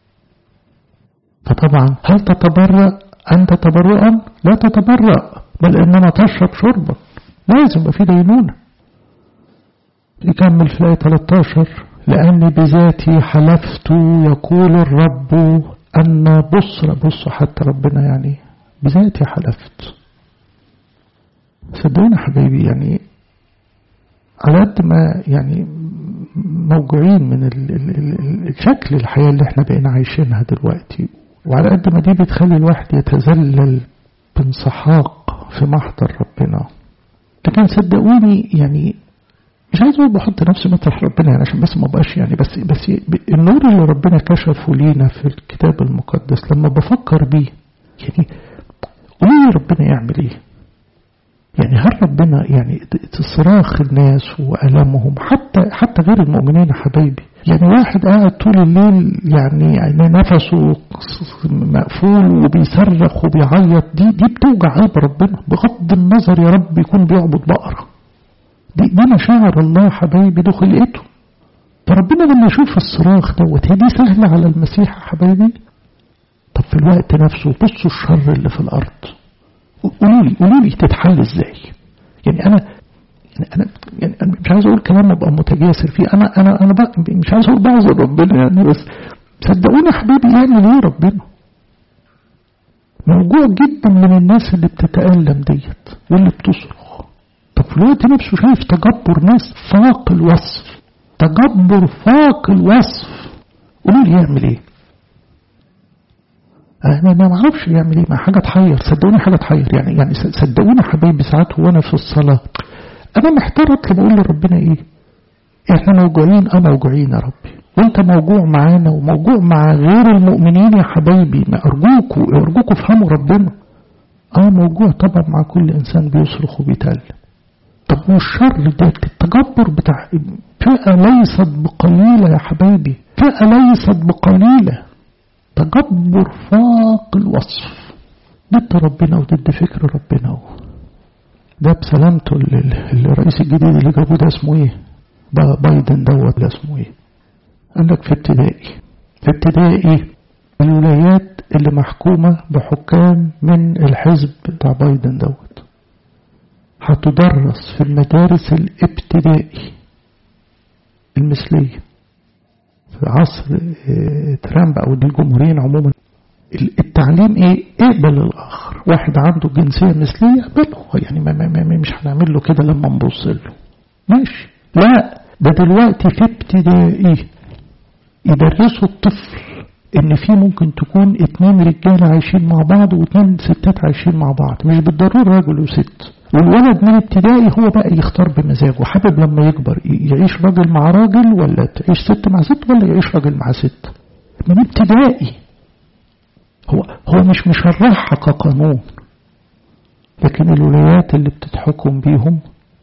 فطبعا هل تتبرأ أنت تبرؤا لا تتبرأ بل إنما تشرب شربا لازم يبقى في دينونة يكمل في الآية 13 لأني بذاتي حلفت يقول الرب أن بصر بص حتى ربنا يعني بذاتي حلفت صدقوني حبيبي يعني على قد ما يعني موجوعين من الشكل الحياة اللي احنا بقينا عايشينها دلوقتي وعلى قد ما دي بتخلي الواحد يتذلل بانسحاق في محضر ربنا لكن صدقوني يعني مش عايز اقول بحط نفسي مطرح ربنا يعني عشان بس ما بقاش يعني بس بس النور اللي ربنا كشفه لينا في الكتاب المقدس لما بفكر بيه يعني قولي ربنا يعمل ايه؟ يعني هل ربنا يعني صراخ الناس وألمهم حتى حتى غير المؤمنين يا حبايبي يعني واحد قاعد طول الليل يعني, يعني نفسه مقفول وبيصرخ وبيعيط دي دي بتوجع قلب ربنا بغض النظر يا رب يكون بيعبد بقرة دي, دي مشاعر الله حبايبي دي خلقته فربنا لما يشوف الصراخ دوت هي دي سهلة على المسيح يا حبايبي طب في الوقت نفسه بصوا الشر اللي في الأرض قولوا لي قولوا لي تتحل ازاي يعني انا يعني انا يعني انا مش عايز اقول كلام ابقى متجاسر فيه انا انا انا مش عايز اقول بعذر ربنا يعني بس صدقوني يا حبيبي يعمل ايه ربنا موجوع جدا من الناس اللي بتتألم ديت واللي بتصرخ طب في الوقت نفسه شايف تجبر ناس فاق الوصف تجبر فاق الوصف قولوا لي يعمل ايه انا ما اعرفش يعمل ايه ما حاجه تحير صدقوني حاجه تحير يعني يعني صدقوني حبايبي ساعات وانا في الصلاه انا محتار اطلب اقول لربنا ايه احنا موجوعين اه موجوعين يا ربي وانت موجوع معانا وموجوع مع غير المؤمنين يا حبايبي ما ارجوكوا ارجوكوا افهموا ربنا اه موجوع طبعا مع كل انسان بيصرخ وبيتألم طب والشر ده التجبر بتاع فئة ليست بقليلة يا حبايبي فئة ليست بقليلة تجبر فاق الوصف ضد ربنا وضد فكر ربنا ده بسلامته الرئيس الجديد اللي جابوه ده اسمه ايه بايدن دوت ده اسمه ايه قال لك في ابتدائي في ابتدائي الولايات اللي محكومة بحكام من الحزب بتاع بايدن دوت هتدرس في المدارس الابتدائي المثليه في عصر ترامب او الجمهوريين عموما التعليم ايه اقبل الاخر واحد عنده جنسيه مثليه اقبله يعني ما ما ما مش هنعمل له كده لما نبص له ماشي لا ده دلوقتي في ابتدائي يدرسوا الطفل ان في ممكن تكون اتنين رجاله عايشين مع بعض واتنين ستات عايشين مع بعض مش بالضروره راجل وست والولد من ابتدائي هو بقى يختار بمزاجه حابب لما يكبر يعيش راجل مع راجل ولا تعيش ست مع ست ولا يعيش راجل مع ست من ابتدائي هو هو مش مشرحها كقانون لكن الولايات اللي بتتحكم بيهم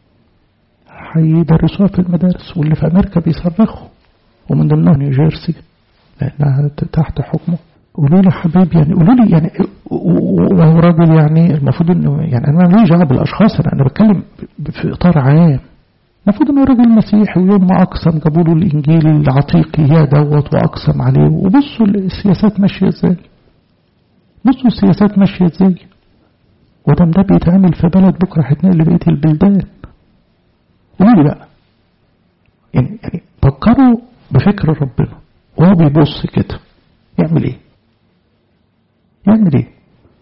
هيدرسوها في المدارس واللي في امريكا بيصرخوا ومن ضمنهم نيوجيرسي لانها تحت حكمه قولوا لي حبيبي يعني قولوا لي يعني وهو راجل يعني المفروض انه يعني انا ماليش دعوه بالاشخاص انا انا بتكلم في اطار عام المفروض انه راجل مسيحي ويوم ما اقسم جابوا له الانجيل العتيقي يا دوت واقسم عليه وبصوا السياسات ماشيه ازاي بصوا السياسات ماشيه ازاي ودم ده بيتعمل في بلد بكره هتنقل لبقيه البلدان قولوا لي بقى يعني يعني فكروا بفكر ربنا وهو بيبص كده يعمل ايه يعمل ايه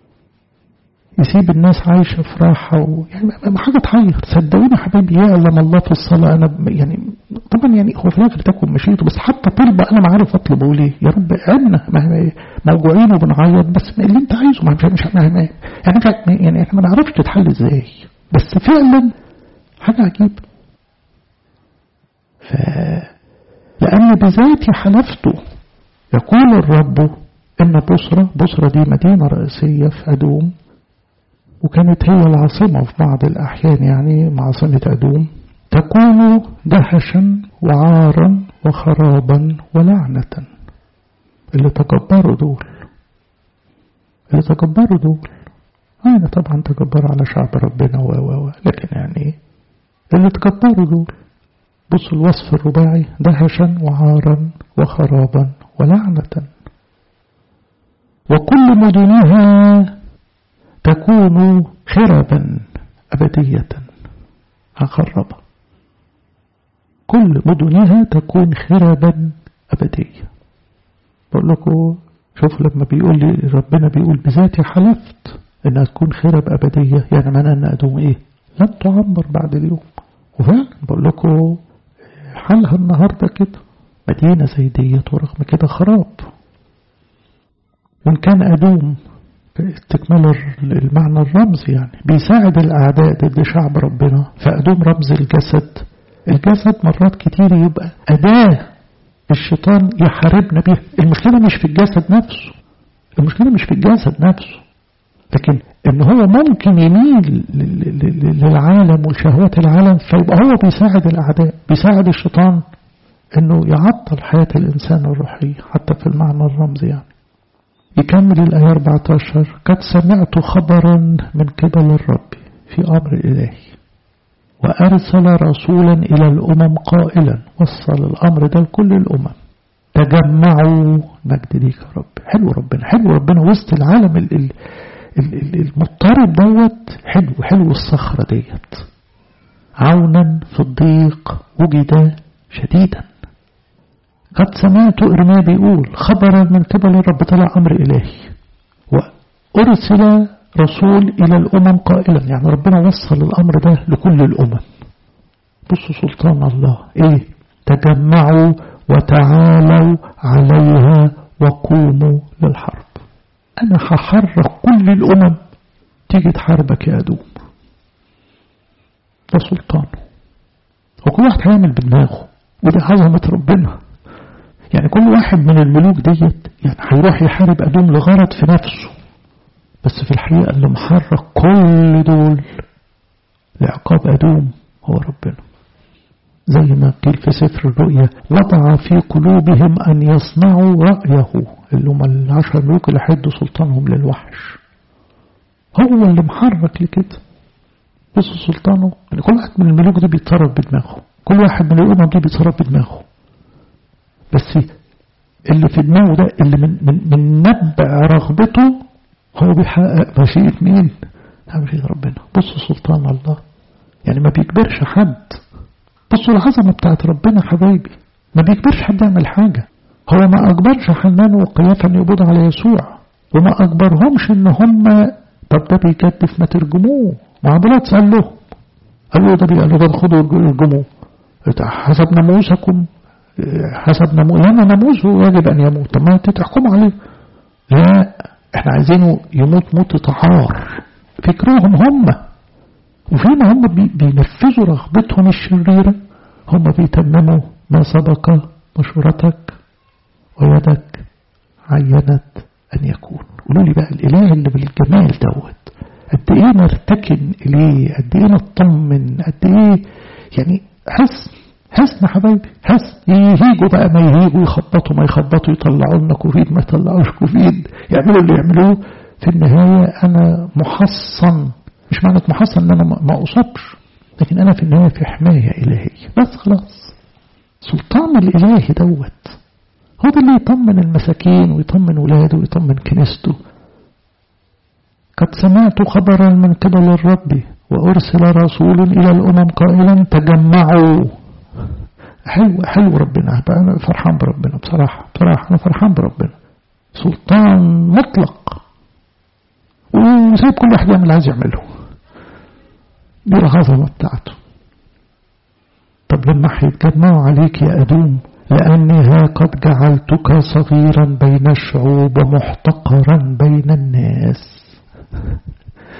يسيب الناس عايشة في راحة و... يعني حاجة تحير صدقوني حبيبي يعلم الله في الصلاة أنا يعني طبعا يعني هو في الآخر تكون مشيته بس حتى طلبة أنا ما عارف أطلب أقول إيه يا رب عنا موجوعين وبنعيط بس اللي أنت عايزه ما مش مش ما يعني يعني إحنا ما نعرفش تتحل إزاي بس فعلا حاجة عجيبة ف... لأن بذاتي حلفت يقول الرب إن بصرة بصرة دي مدينة رئيسية في أدوم وكانت هي العاصمة في بعض الأحيان يعني عاصمة أدوم تكون دهشا وعارا وخرابا ولعنة اللي تكبروا دول اللي تكبروا دول أنا طبعا تكبروا على شعب ربنا و و لكن يعني اللي تكبروا دول بصوا الوصف الرباعي دهشا وعارا وخرابا ولعنة وكل مدنها تكون خربا أبدية هخربها كل مدنها تكون خربا أبدية بقول لكم شوف لما بيقول لي ربنا بيقول بذاتي حلفت انها تكون خرب أبدية يعني معنى ان أدوم ايه لن تعمر بعد اليوم وفعلا بقول لكم حالها النهاردة كده مدينة زي ديت ورغم كده خراب وإن كان أدوم استكمال المعنى الرمزي يعني بيساعد الأعداء ضد شعب ربنا فأدوم رمز الجسد الجسد مرات كتير يبقى أداة الشيطان يحاربنا بيها المشكلة مش في الجسد نفسه المشكلة مش في الجسد نفسه لكن ان هو ممكن يميل للعالم وشهوات العالم فيبقى هو بيساعد الأعداء بيساعد الشيطان انه يعطل حياة الإنسان الروحية حتى في المعنى الرمزي يعني يكمل الآية 14 قد سمعت خبرا من قبل الرب في أمر إلهي وأرسل رسولا إلى الأمم قائلا وصل الأمر ده لكل الأمم تجمعوا مجد ليك يا رب حلو ربنا حلو ربنا وسط العالم ال ال ال المضطرب دوت حلو حلو الصخرة ديت عونا في الضيق وجد شديدا قد سمعت إرميا بيقول خبرا من قبل الرب طلع أمر إلهي وأرسل رسول إلى الأمم قائلا يعني ربنا وصل الأمر ده لكل الأمم بصوا سلطان الله إيه تجمعوا وتعالوا عليها وقوموا للحرب أنا هحرك كل الأمم تيجي تحاربك يا أدوم ده سلطانه وكل واحد هيعمل بدماغه ودي عظمة ربنا يعني كل واحد من الملوك ديت يعني هيروح يحارب أدوم لغرض في نفسه بس في الحقيقة اللي محرك كل دول لعقاب أدوم هو ربنا زي ما قيل في سفر الرؤيا وضع في قلوبهم أن يصنعوا رأيه اللي هم العشر ملوك اللي حدوا سلطانهم للوحش هو اللي محرك لكده بص سلطانه يعني كل واحد من الملوك دي بيتصرف بدماغه كل واحد من الأمم دي بيتصرف بدماغه بس اللي في دماغه ده اللي من, من, من نبع رغبته هو بيحقق مشيئة مين؟ مشيئة ربنا بصوا سلطان الله يعني ما بيكبرش حد بصوا العظمة بتاعت ربنا حبايبي ما بيكبرش حد يعمل حاجة هو ما أكبرش حنان وقيافا أن يقبض على يسوع وما أكبرهمش إن هم طب ده بيكتف ما ترجموه ما عبلات سأل له قال له ده قال له ده خدوا ارجموه حسب ناموسكم حسب ناموس لما ناموسه يجب أن يموت طب ما تحكموا عليه لا احنا عايزينه يموت موت عار فكرهم هم وفيما هم بينفذوا رغبتهم الشريرة هم بيتمموا ما سبق مشورتك ويدك عينت أن يكون قولوا لي بقى الإله اللي بالجمال دوت قد إيه نرتكن إليه قد إيه نطمن قد إيه يعني حسن حسن حبايبي حسن يهيجوا بقى ما يهيجوا يخبطوا ما يخبطوا يطلعوا لنا كوفيد ما يطلعوش كوفيد يعملوا اللي يعملوه في النهاية أنا محصن مش معنى محصن ان انا ما اصابش لكن انا في النهاية في حماية الهية بس خلاص سلطان الالهي دوت هو ده اللي يطمن المساكين ويطمن ولاده ويطمن كنيسته قد سمعت خبرا من قبل الرب وأرسل رسول إلى الأمم قائلا تجمعوا حلو حلو ربنا أنا فرحان بربنا بصراحة بصراحة أنا فرحان بربنا سلطان مطلق وسيب كل واحد يعمل اللي عايز يعمله دي العظمة بتاعته طب لما هيتجمعوا عليك يا أدوم لأنها قد جعلتك صغيرا بين الشعوب ومحتقرا بين الناس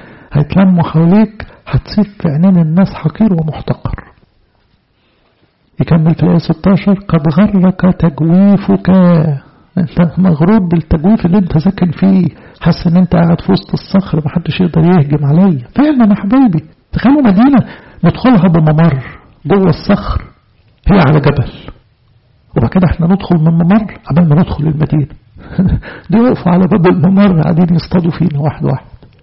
هيتلموا حواليك هتصير في عينين الناس حقير ومحتقر يكمل في الآية 16 قد غرك تجويفك انت مغرور بالتجويف اللي انت ساكن فيه حاسس ان انت قاعد في وسط الصخر محدش يقدر يهجم عليا فعلا يا حبايبي تخيلوا مدينة ندخلها بممر جوه الصخر هي على جبل وبعد كده احنا ندخل من ممر قبل ما ندخل المدينة دي يقفوا على باب الممر قاعدين يصطادوا فينا واحد واحد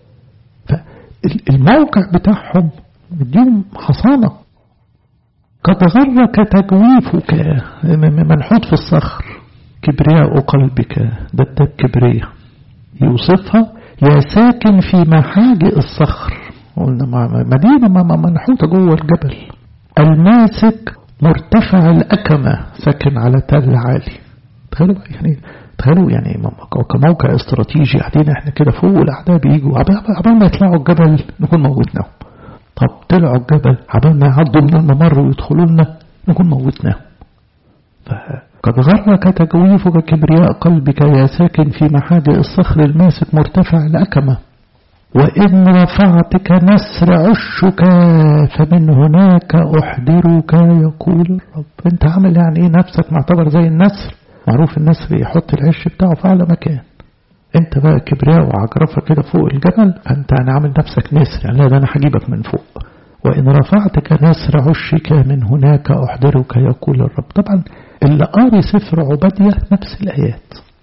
فالموقع بتاعهم مديهم حصانة قد غرك تجويفك منحوت في الصخر كبرياء قلبك ده ده الكبرياء يوصفها يا ساكن في محاجئ الصخر قلنا مدينة منحوتة جوه الجبل الماسك مرتفع الأكمة ساكن على تل عالي تخيلوا يعني تخيلوا يعني كموقع استراتيجي قاعدين احنا كده فوق والأعداء بيجوا عبال ما يطلعوا الجبل نكون موتناهم طب طلعوا الجبل عبال ما يعدوا من الممر ويدخلوا لنا نكون موتناهم قد غرك تجويفك كبرياء قلبك يا ساكن في محاجئ الصخر الماسك مرتفع الأكمة وإن رفعتك نسر عشك فمن هناك أحضرك يقول الرب أنت عامل يعني إيه نفسك معتبر زي النسر معروف النسر يحط العش بتاعه في أعلى مكان أنت بقى كبرياء وعجرفة كده فوق الجبل فأنت أنا عامل نفسك نسر يعني لا ده أنا هجيبك من فوق وإن رفعتك نسر عشك من هناك أحضرك يقول الرب طبعا اللي قاري سفر عبادية نفس الآيات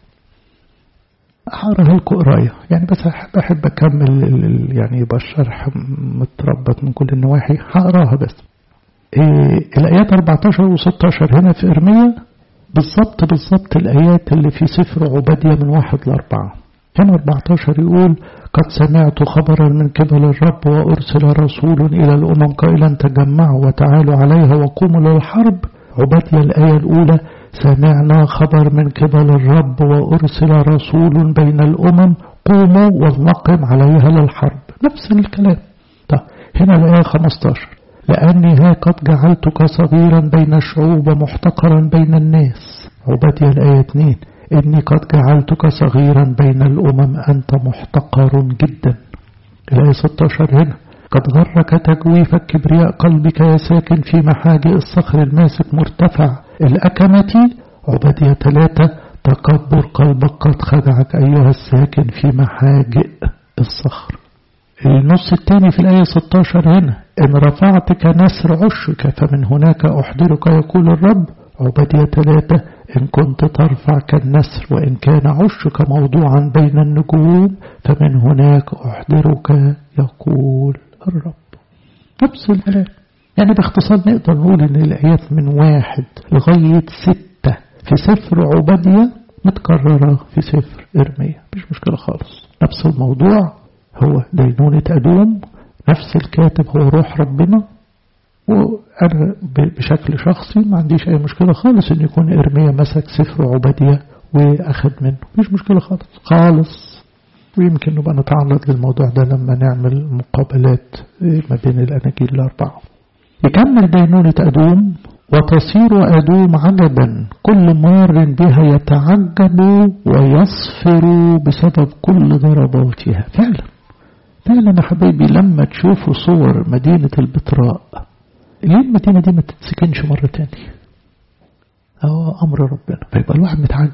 هقراها لكم قرايه يعني بس بحب اكمل يعني يبقى الشرح متربط من كل النواحي هقراها بس إيه الآيات 14 و16 هنا في إرميا بالظبط بالظبط الآيات اللي في سفر عبادية من واحد لأربعة هنا 14 يقول قد سمعت خبرا من قبل الرب وأرسل رسول إلى الأمم قائلا تجمعوا وتعالوا عليها وقوموا للحرب عبادية الآية الأولى سمعنا خبر من قبل الرب وأرسل رسول بين الأمم قوموا ولنقم عليها للحرب نفس الكلام طيب هنا الآية 15 لأني ها قد جعلتك صغيرا بين الشعوب ومحتقرا بين الناس عبادية الآية 2 إني قد جعلتك صغيرا بين الأمم أنت محتقر جدا الآية 16 هنا قد غرك تجويفك كبرياء قلبك يا ساكن في محاجئ الصخر الماسك مرتفع الأكمة عبادية ثلاثة تكبر قلبك قد خدعك أيها الساكن في محاجئ الصخر النص الثاني في الآية 16 هنا إن رفعتك نسر عشك فمن هناك أحضرك يقول الرب عبادية ثلاثة إن كنت ترفع كالنسر وإن كان عشك موضوعا بين النجوم فمن هناك أحضرك يقول الرب نفس الكلام يعني باختصار نقدر نقول ان الآيات من واحد لغاية ستة في سفر عبادية متكررة في سفر إرميا مش مشكلة خالص نفس الموضوع هو دينونة أدوم نفس الكاتب هو روح ربنا وأنا بشكل شخصي ما عنديش أي مشكلة خالص إن يكون إرميا مسك سفر عبادية وأخذ منه مش مشكلة خالص خالص ويمكن نبقى نتعرض للموضوع ده لما نعمل مقابلات ما بين الأناجيل الأربعة يكمل دينونة أدوم وتصير أدوم عجبا كل مار بها يتعجب ويصفر بسبب كل ضرباتها فعلا فعلا يا حبايبي لما تشوفوا صور مدينة البتراء ليه المدينة دي ما تتسكنش مرة تاني اه أمر ربنا فيبقى الواحد متعجب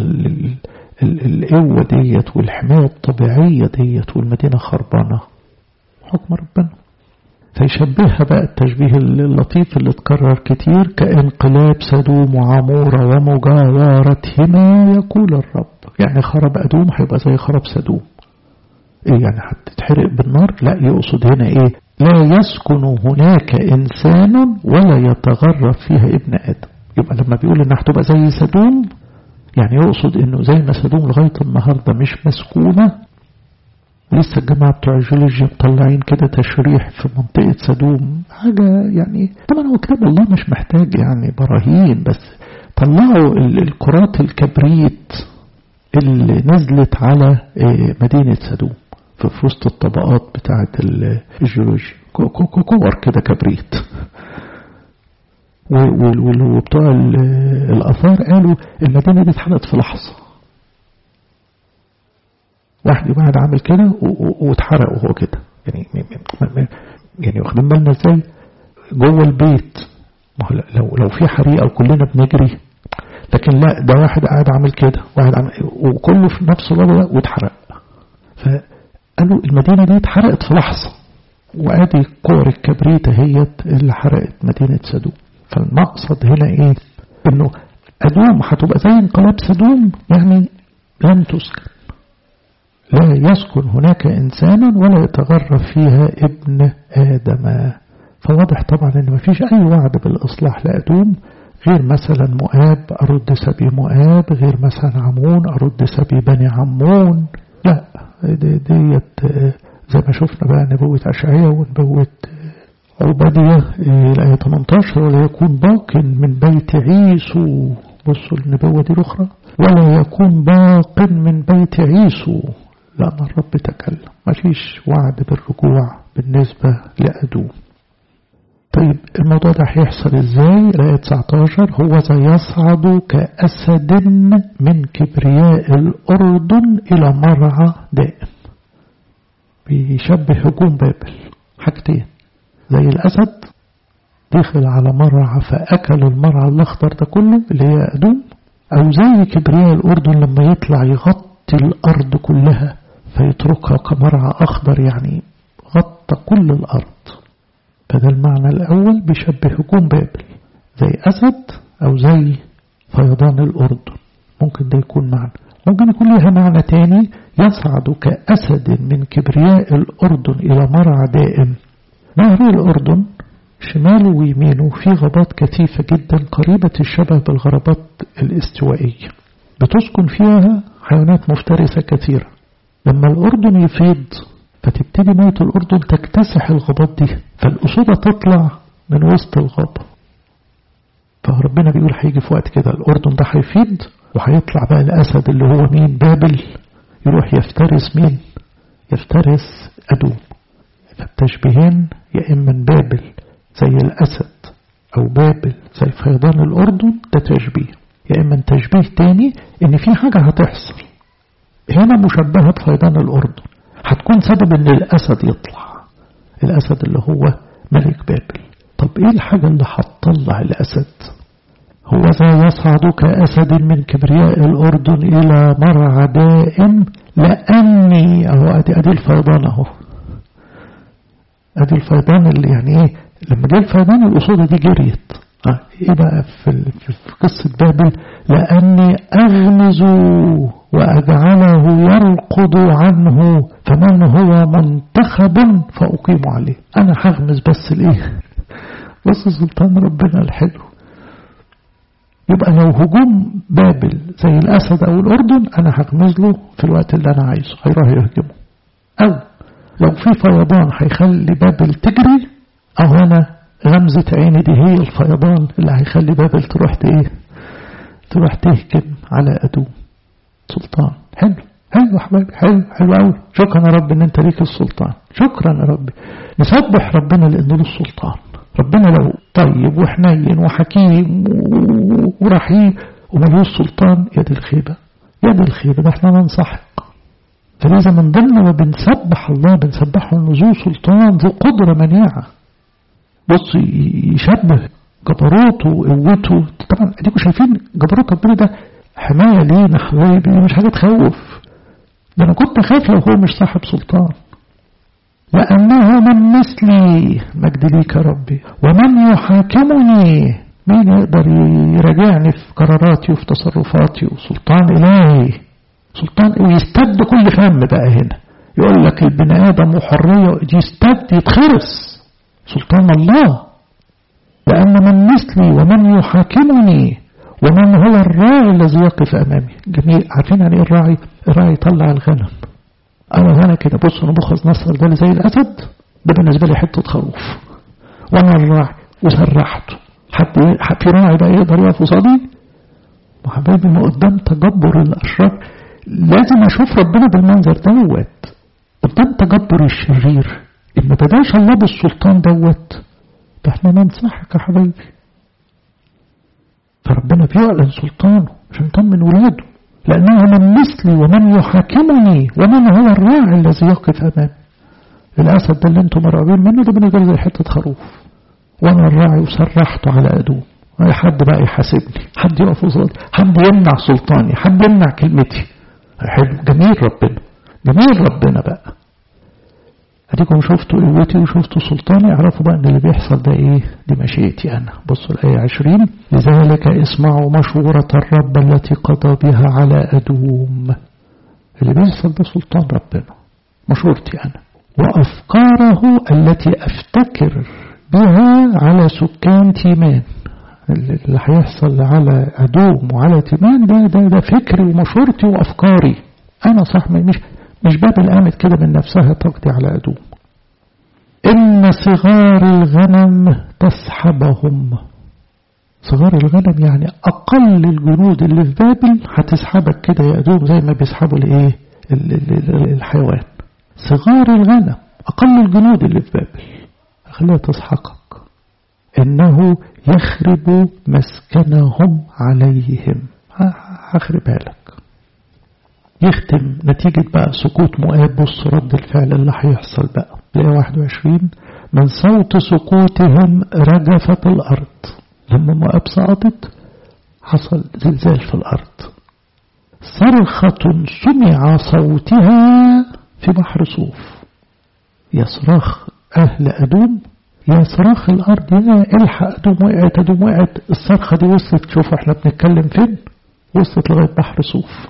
القوة ديت والحماية الطبيعية ديت والمدينة خربانة حكم ربنا فيشبهها بقى التشبيه اللطيف اللي اتكرر كتير كانقلاب سدوم وعمورة ومجاورتهما يقول الرب يعني خرب أدوم هيبقى زي خرب سدوم ايه يعني هتتحرق بالنار لا يقصد هنا ايه لا يسكن هناك إنسان ولا يتغرب فيها ابن آدم يبقى لما بيقول انها هتبقى زي سدوم يعني يقصد انه زي ما سدوم لغاية النهاردة مش مسكونة لسه الجماعة بتوع الجيولوجيا مطلعين كده تشريح في منطقة سدوم حاجة يعني طبعا هو كتاب الله مش محتاج يعني براهين بس طلعوا الكرات الكبريت اللي نزلت على مدينة سدوم في وسط الطبقات بتاعة الجيولوجيا كور كده كبريت وبتوع الآثار قالوا المدينة دي اتحرقت في لحظة واحد يبقى قاعد عامل كده واتحرق وهو كده يعني يعني واخدين بالنا ازاي جوه البيت لو لو في حريقة وكلنا بنجري لكن لا ده واحد قاعد عامل كده واحد عامل وكله في نفس الوضع واتحرق فقالوا المدينة دي اتحرقت في لحظة وادي كور الكبريت هيت اللي حرقت مدينة سدوم فالمقصد هنا ايه انه أدوم هتبقى زي انقلاب سدوم يعني لن تسكن لا يسكن هناك إنسانا ولا يتغرب فيها ابن آدم فواضح طبعا أن ما فيش أي وعد بالإصلاح لأدوم غير مثلا مؤاب أرد سبي مؤاب غير مثلا عمون أرد سبي بني عمون لا دي ديت زي ما شفنا بقى نبوة أشعية ونبوة عبادية الآية 18 ولا يكون باق من بيت عيسو بصوا النبوة دي الأخرى ولا يكون باق من بيت عيسو لأن الرب تكلم ما فيش وعد بالرجوع بالنسبة لأدوم طيب الموضوع ده هيحصل ازاي الآية 19 هو يصعد كأسد من كبرياء الأردن إلى مرعى دائم بيشبه هجوم بابل حاجتين زي الأسد دخل على مرعى فأكل المرعى الأخضر ده كله اللي هي أدوم أو زي كبرياء الأردن لما يطلع يغطي الأرض كلها فيتركها كمرعى أخضر يعني غطى كل الأرض فده المعنى الأول بيشبه هجوم بابل زي أسد أو زي فيضان الأردن ممكن ده يكون معنى ممكن يكون لها معنى تاني يصعد كأسد من كبرياء الأردن إلى مرعى دائم نهر الأردن شماله ويمينه في غابات كثيفة جدا قريبة الشبه بالغابات الاستوائية بتسكن فيها حيوانات مفترسة كثيرة لما الأردن يفيض فتبتدي مية الأردن تكتسح الغابات دي فالأسودة تطلع من وسط الغابة فربنا بيقول هيجي في وقت كده الأردن ده هيفيض وهيطلع بقى الأسد اللي هو مين بابل يروح يفترس مين يفترس أدوم فالتشبيهين يا إما بابل زي الأسد أو بابل زي فيضان الأردن ده تشبيه يا إما تشبيه تاني إن في حاجة هتحصل هنا مشبهة بفيضان الأردن هتكون سبب إن الأسد يطلع الأسد اللي هو ملك بابل طب إيه الحاجة اللي هتطلع الأسد هو ذا يصعد كأسد من كبرياء الأردن إلى مرعى دائم لأني أهو أدي, أدي الفيضان أهو أدي الفيضان اللي يعني إيه لما جه الفيضان الأصول دي جريت آه إيه بقى في, في قصة بابل لأني أغمز وأجعله يرقض عنه فمن هو منتخب فأقيم عليه أنا هغمز بس الإيه بص سلطان ربنا الحلو يبقى لو هجوم بابل زي الأسد أو الأردن أنا هغمز له في الوقت اللي أنا عايزه هيروح يهجمه أو لو في فيضان هيخلي بابل تجري أو أنا غمزة عيني دي هي الفيضان اللي هيخلي بابل تروح ايه تروح تهجم على أدوم سلطان حلو حلو يا حبايبي حلو حلو قوي شكرا يا رب ان انت ليك السلطان شكرا يا رب نسبح ربنا لانه له السلطان ربنا لو طيب وحنين وحكيم ورحيم وملوش سلطان يد الخيبة يد الخيبة ده احنا ننصحك فلذا من ضمن ما بنسبح الله بنسبحه انه ذو سلطان ذو قدرة منيعة بص يشبه جبروته وقوته طبعا اديكم شايفين جبروت ربنا ده حماية لينا حبايبي مش حاجة تخوف ده انا كنت اخاف لو هو مش صاحب سلطان لأنه من مثلي مجد ليك يا ربي ومن يحاكمني مين يقدر يراجعني في قراراتي وفي تصرفاتي وسلطان إلهي سلطان ويستبد كل فم بقى هنا يقول لك البني آدم وحرية يستبد يتخرس سلطان الله لأن من مثلي ومن يحاكمني ومن هو الراعي الذي يقف أمامي جميل عارفين يعني إيه الراعي الراعي يطلع الغنم أنا هنا كده بص أنا بخز نصر ده زي الأسد ده بالنسبة لي حتة خروف وأنا الراعي وسرحته حد في راعي بقى يقدر يقف قصادي وحبايبي ما قدام تجبر الأشرار لازم أشوف ربنا بالمنظر دوت قدام تجبر الشرير إن ما بداش الله بالسلطان دوت ده احنا ننصحك يا حبايبي فربنا بيعلن سلطانه عشان يطمن ولاده لأنه من مثلي ومن يحاكمني ومن هو الراعي الذي يقف أمامي الأسد ده اللي انتم مرعوبين منه ده بالنسبة لي زي حتة خروف وأنا الراعي وسرحته على أدوم حد بقى يحاسبني حد يقف قصادي حد يمنع سلطاني حد يمنع كلمتي حلو جميل ربنا جميل ربنا بقى اديكم شفتوا قوتي وشفتوا سلطاني اعرفوا بقى ان اللي بيحصل ده ايه دي مشيئتي انا بصوا الايه 20 لذلك اسمعوا مشورة الرب التي قضى بها على ادوم اللي بيحصل ده سلطان ربنا مشورتي انا وافكاره التي افتكر بها على سكان تيمان اللي هيحصل على أدوم وعلى تيمان ده ده ده فكري ومشورتي وأفكاري أنا صح مش مش بابل قامت كده من نفسها تقضي على أدوم إن صغار الغنم تسحبهم صغار الغنم يعني أقل الجنود اللي في بابل هتسحبك كده يا أدوم زي ما بيسحبوا الإيه الحيوان صغار الغنم أقل الجنود اللي في بابل خليها تسحقك إنه يخرب مسكنهم عليهم هخربها لك يختم نتيجة بقى سقوط مؤاب بص رد الفعل اللي هيحصل بقى لقى 21 من صوت سقوطهم رجفت الأرض لما مؤاب سقطت حصل زلزال في الأرض صرخة سمع صوتها في بحر صوف يصرخ أهل أدوم يا صراخ الأرض يا الحق أدوم وقعت أدوم وقعت الصرخة دي وصلت شوف احنا بنتكلم فين وصلت لغاية بحر صوف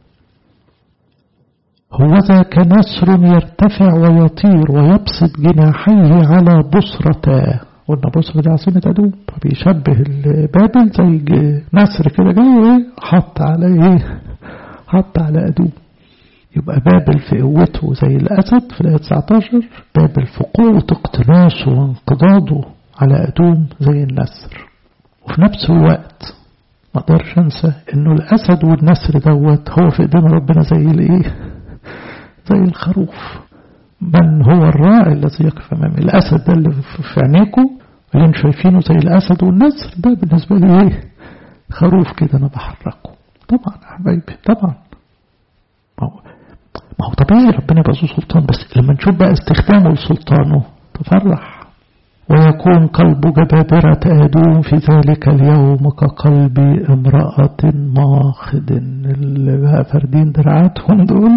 هو ذاك نسر يرتفع ويطير ويبسط جناحيه على بصرة قلنا بصرة دي عاصمة أدوم فبيشبه بابل زي نسر كده جاي حط على ايه حط على أدوم يبقى بابل في قوته زي الأسد في الآية 19 بابل في قوة اقتناصه وانقضاضه على أدوم زي النسر وفي نفس الوقت ما اقدرش انسى انه الاسد والنسر دوت هو في ايدين ربنا زي الايه زي الخروف من هو الراعي الذي يقف امامي الاسد ده اللي في عينيكم اللي انتم شايفينه زي الاسد والنسر ده بالنسبه لي ايه خروف كده انا بحركه طبعا يا حبايبي طبعا ما هو ما هو طبيعي ربنا يبقى ذو سلطان بس لما نشوف بقى استخدامه لسلطانه تفرح ويكون قلب جبابرة آدوم في ذلك اليوم كقلب امرأة ماخد اللي بقى فردين دراعاتهم دول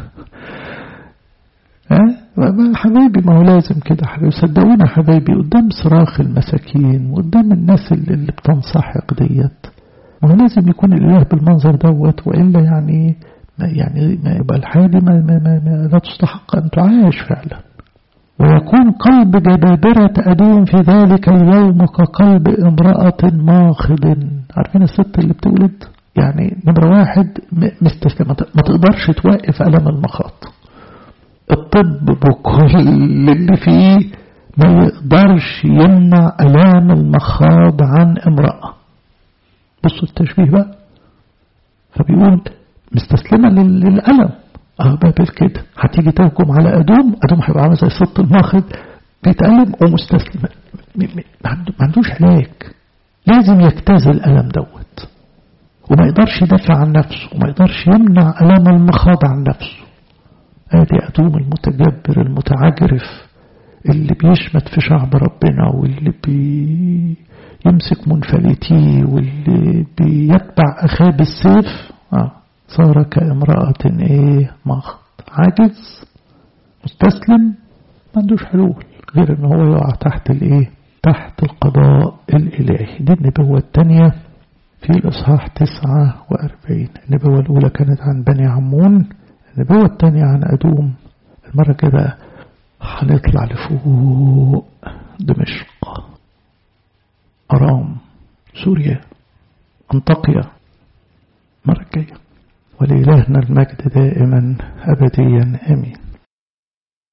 ها حبايبي ما هو لازم كده حبايبي صدقونا حبايبي قدام صراخ المساكين وقدام الناس اللي, اللي بتنسحق ديت ما هو لازم يكون الإله بالمنظر دوت وإلا يعني يعني ما يبقى الحياة دي ما, ما, ما, ما لا تستحق أن تعاش فعلا ويكون قلب جبابرة أدوم في ذلك اليوم كقلب امرأة ماخض عارفين الست اللي بتولد يعني نمرة واحد مستسلمة ما تقدرش توقف ألم المخاط الطب بكل اللي فيه ما يقدرش يمنع ألام المخاض عن امرأة بصوا التشبيه بقى فبيقول مستسلمة للألم اه بابل كده هتيجي تهجم على أدوم أدوم هيبقى عامل زي الصوت الماخذ بيتألم ومستسلم ما عندوش علاج لازم يجتاز الألم دوت وما يقدرش يدافع عن نفسه وما يقدرش يمنع ألم المخاض عن نفسه ادي أدوم المتجبر المتعجرف اللي بيشمت في شعب ربنا واللي بي يمسك منفلتيه واللي بيتبع أخاه بالسيف آه. صار كامرأة ايه مخط عاجز مستسلم ما عندوش حلول غير ان هو يقع تحت الايه تحت القضاء الالهي دي النبوة الثانية في الاصحاح تسعة واربعين النبوة الاولى كانت عن بني عمون النبوة الثانية عن ادوم المرة كده هنطلع لفوق دمشق ارام سوريا انطاقيا مرة الجايه ولإلهنا المجد دائما أبديا آمين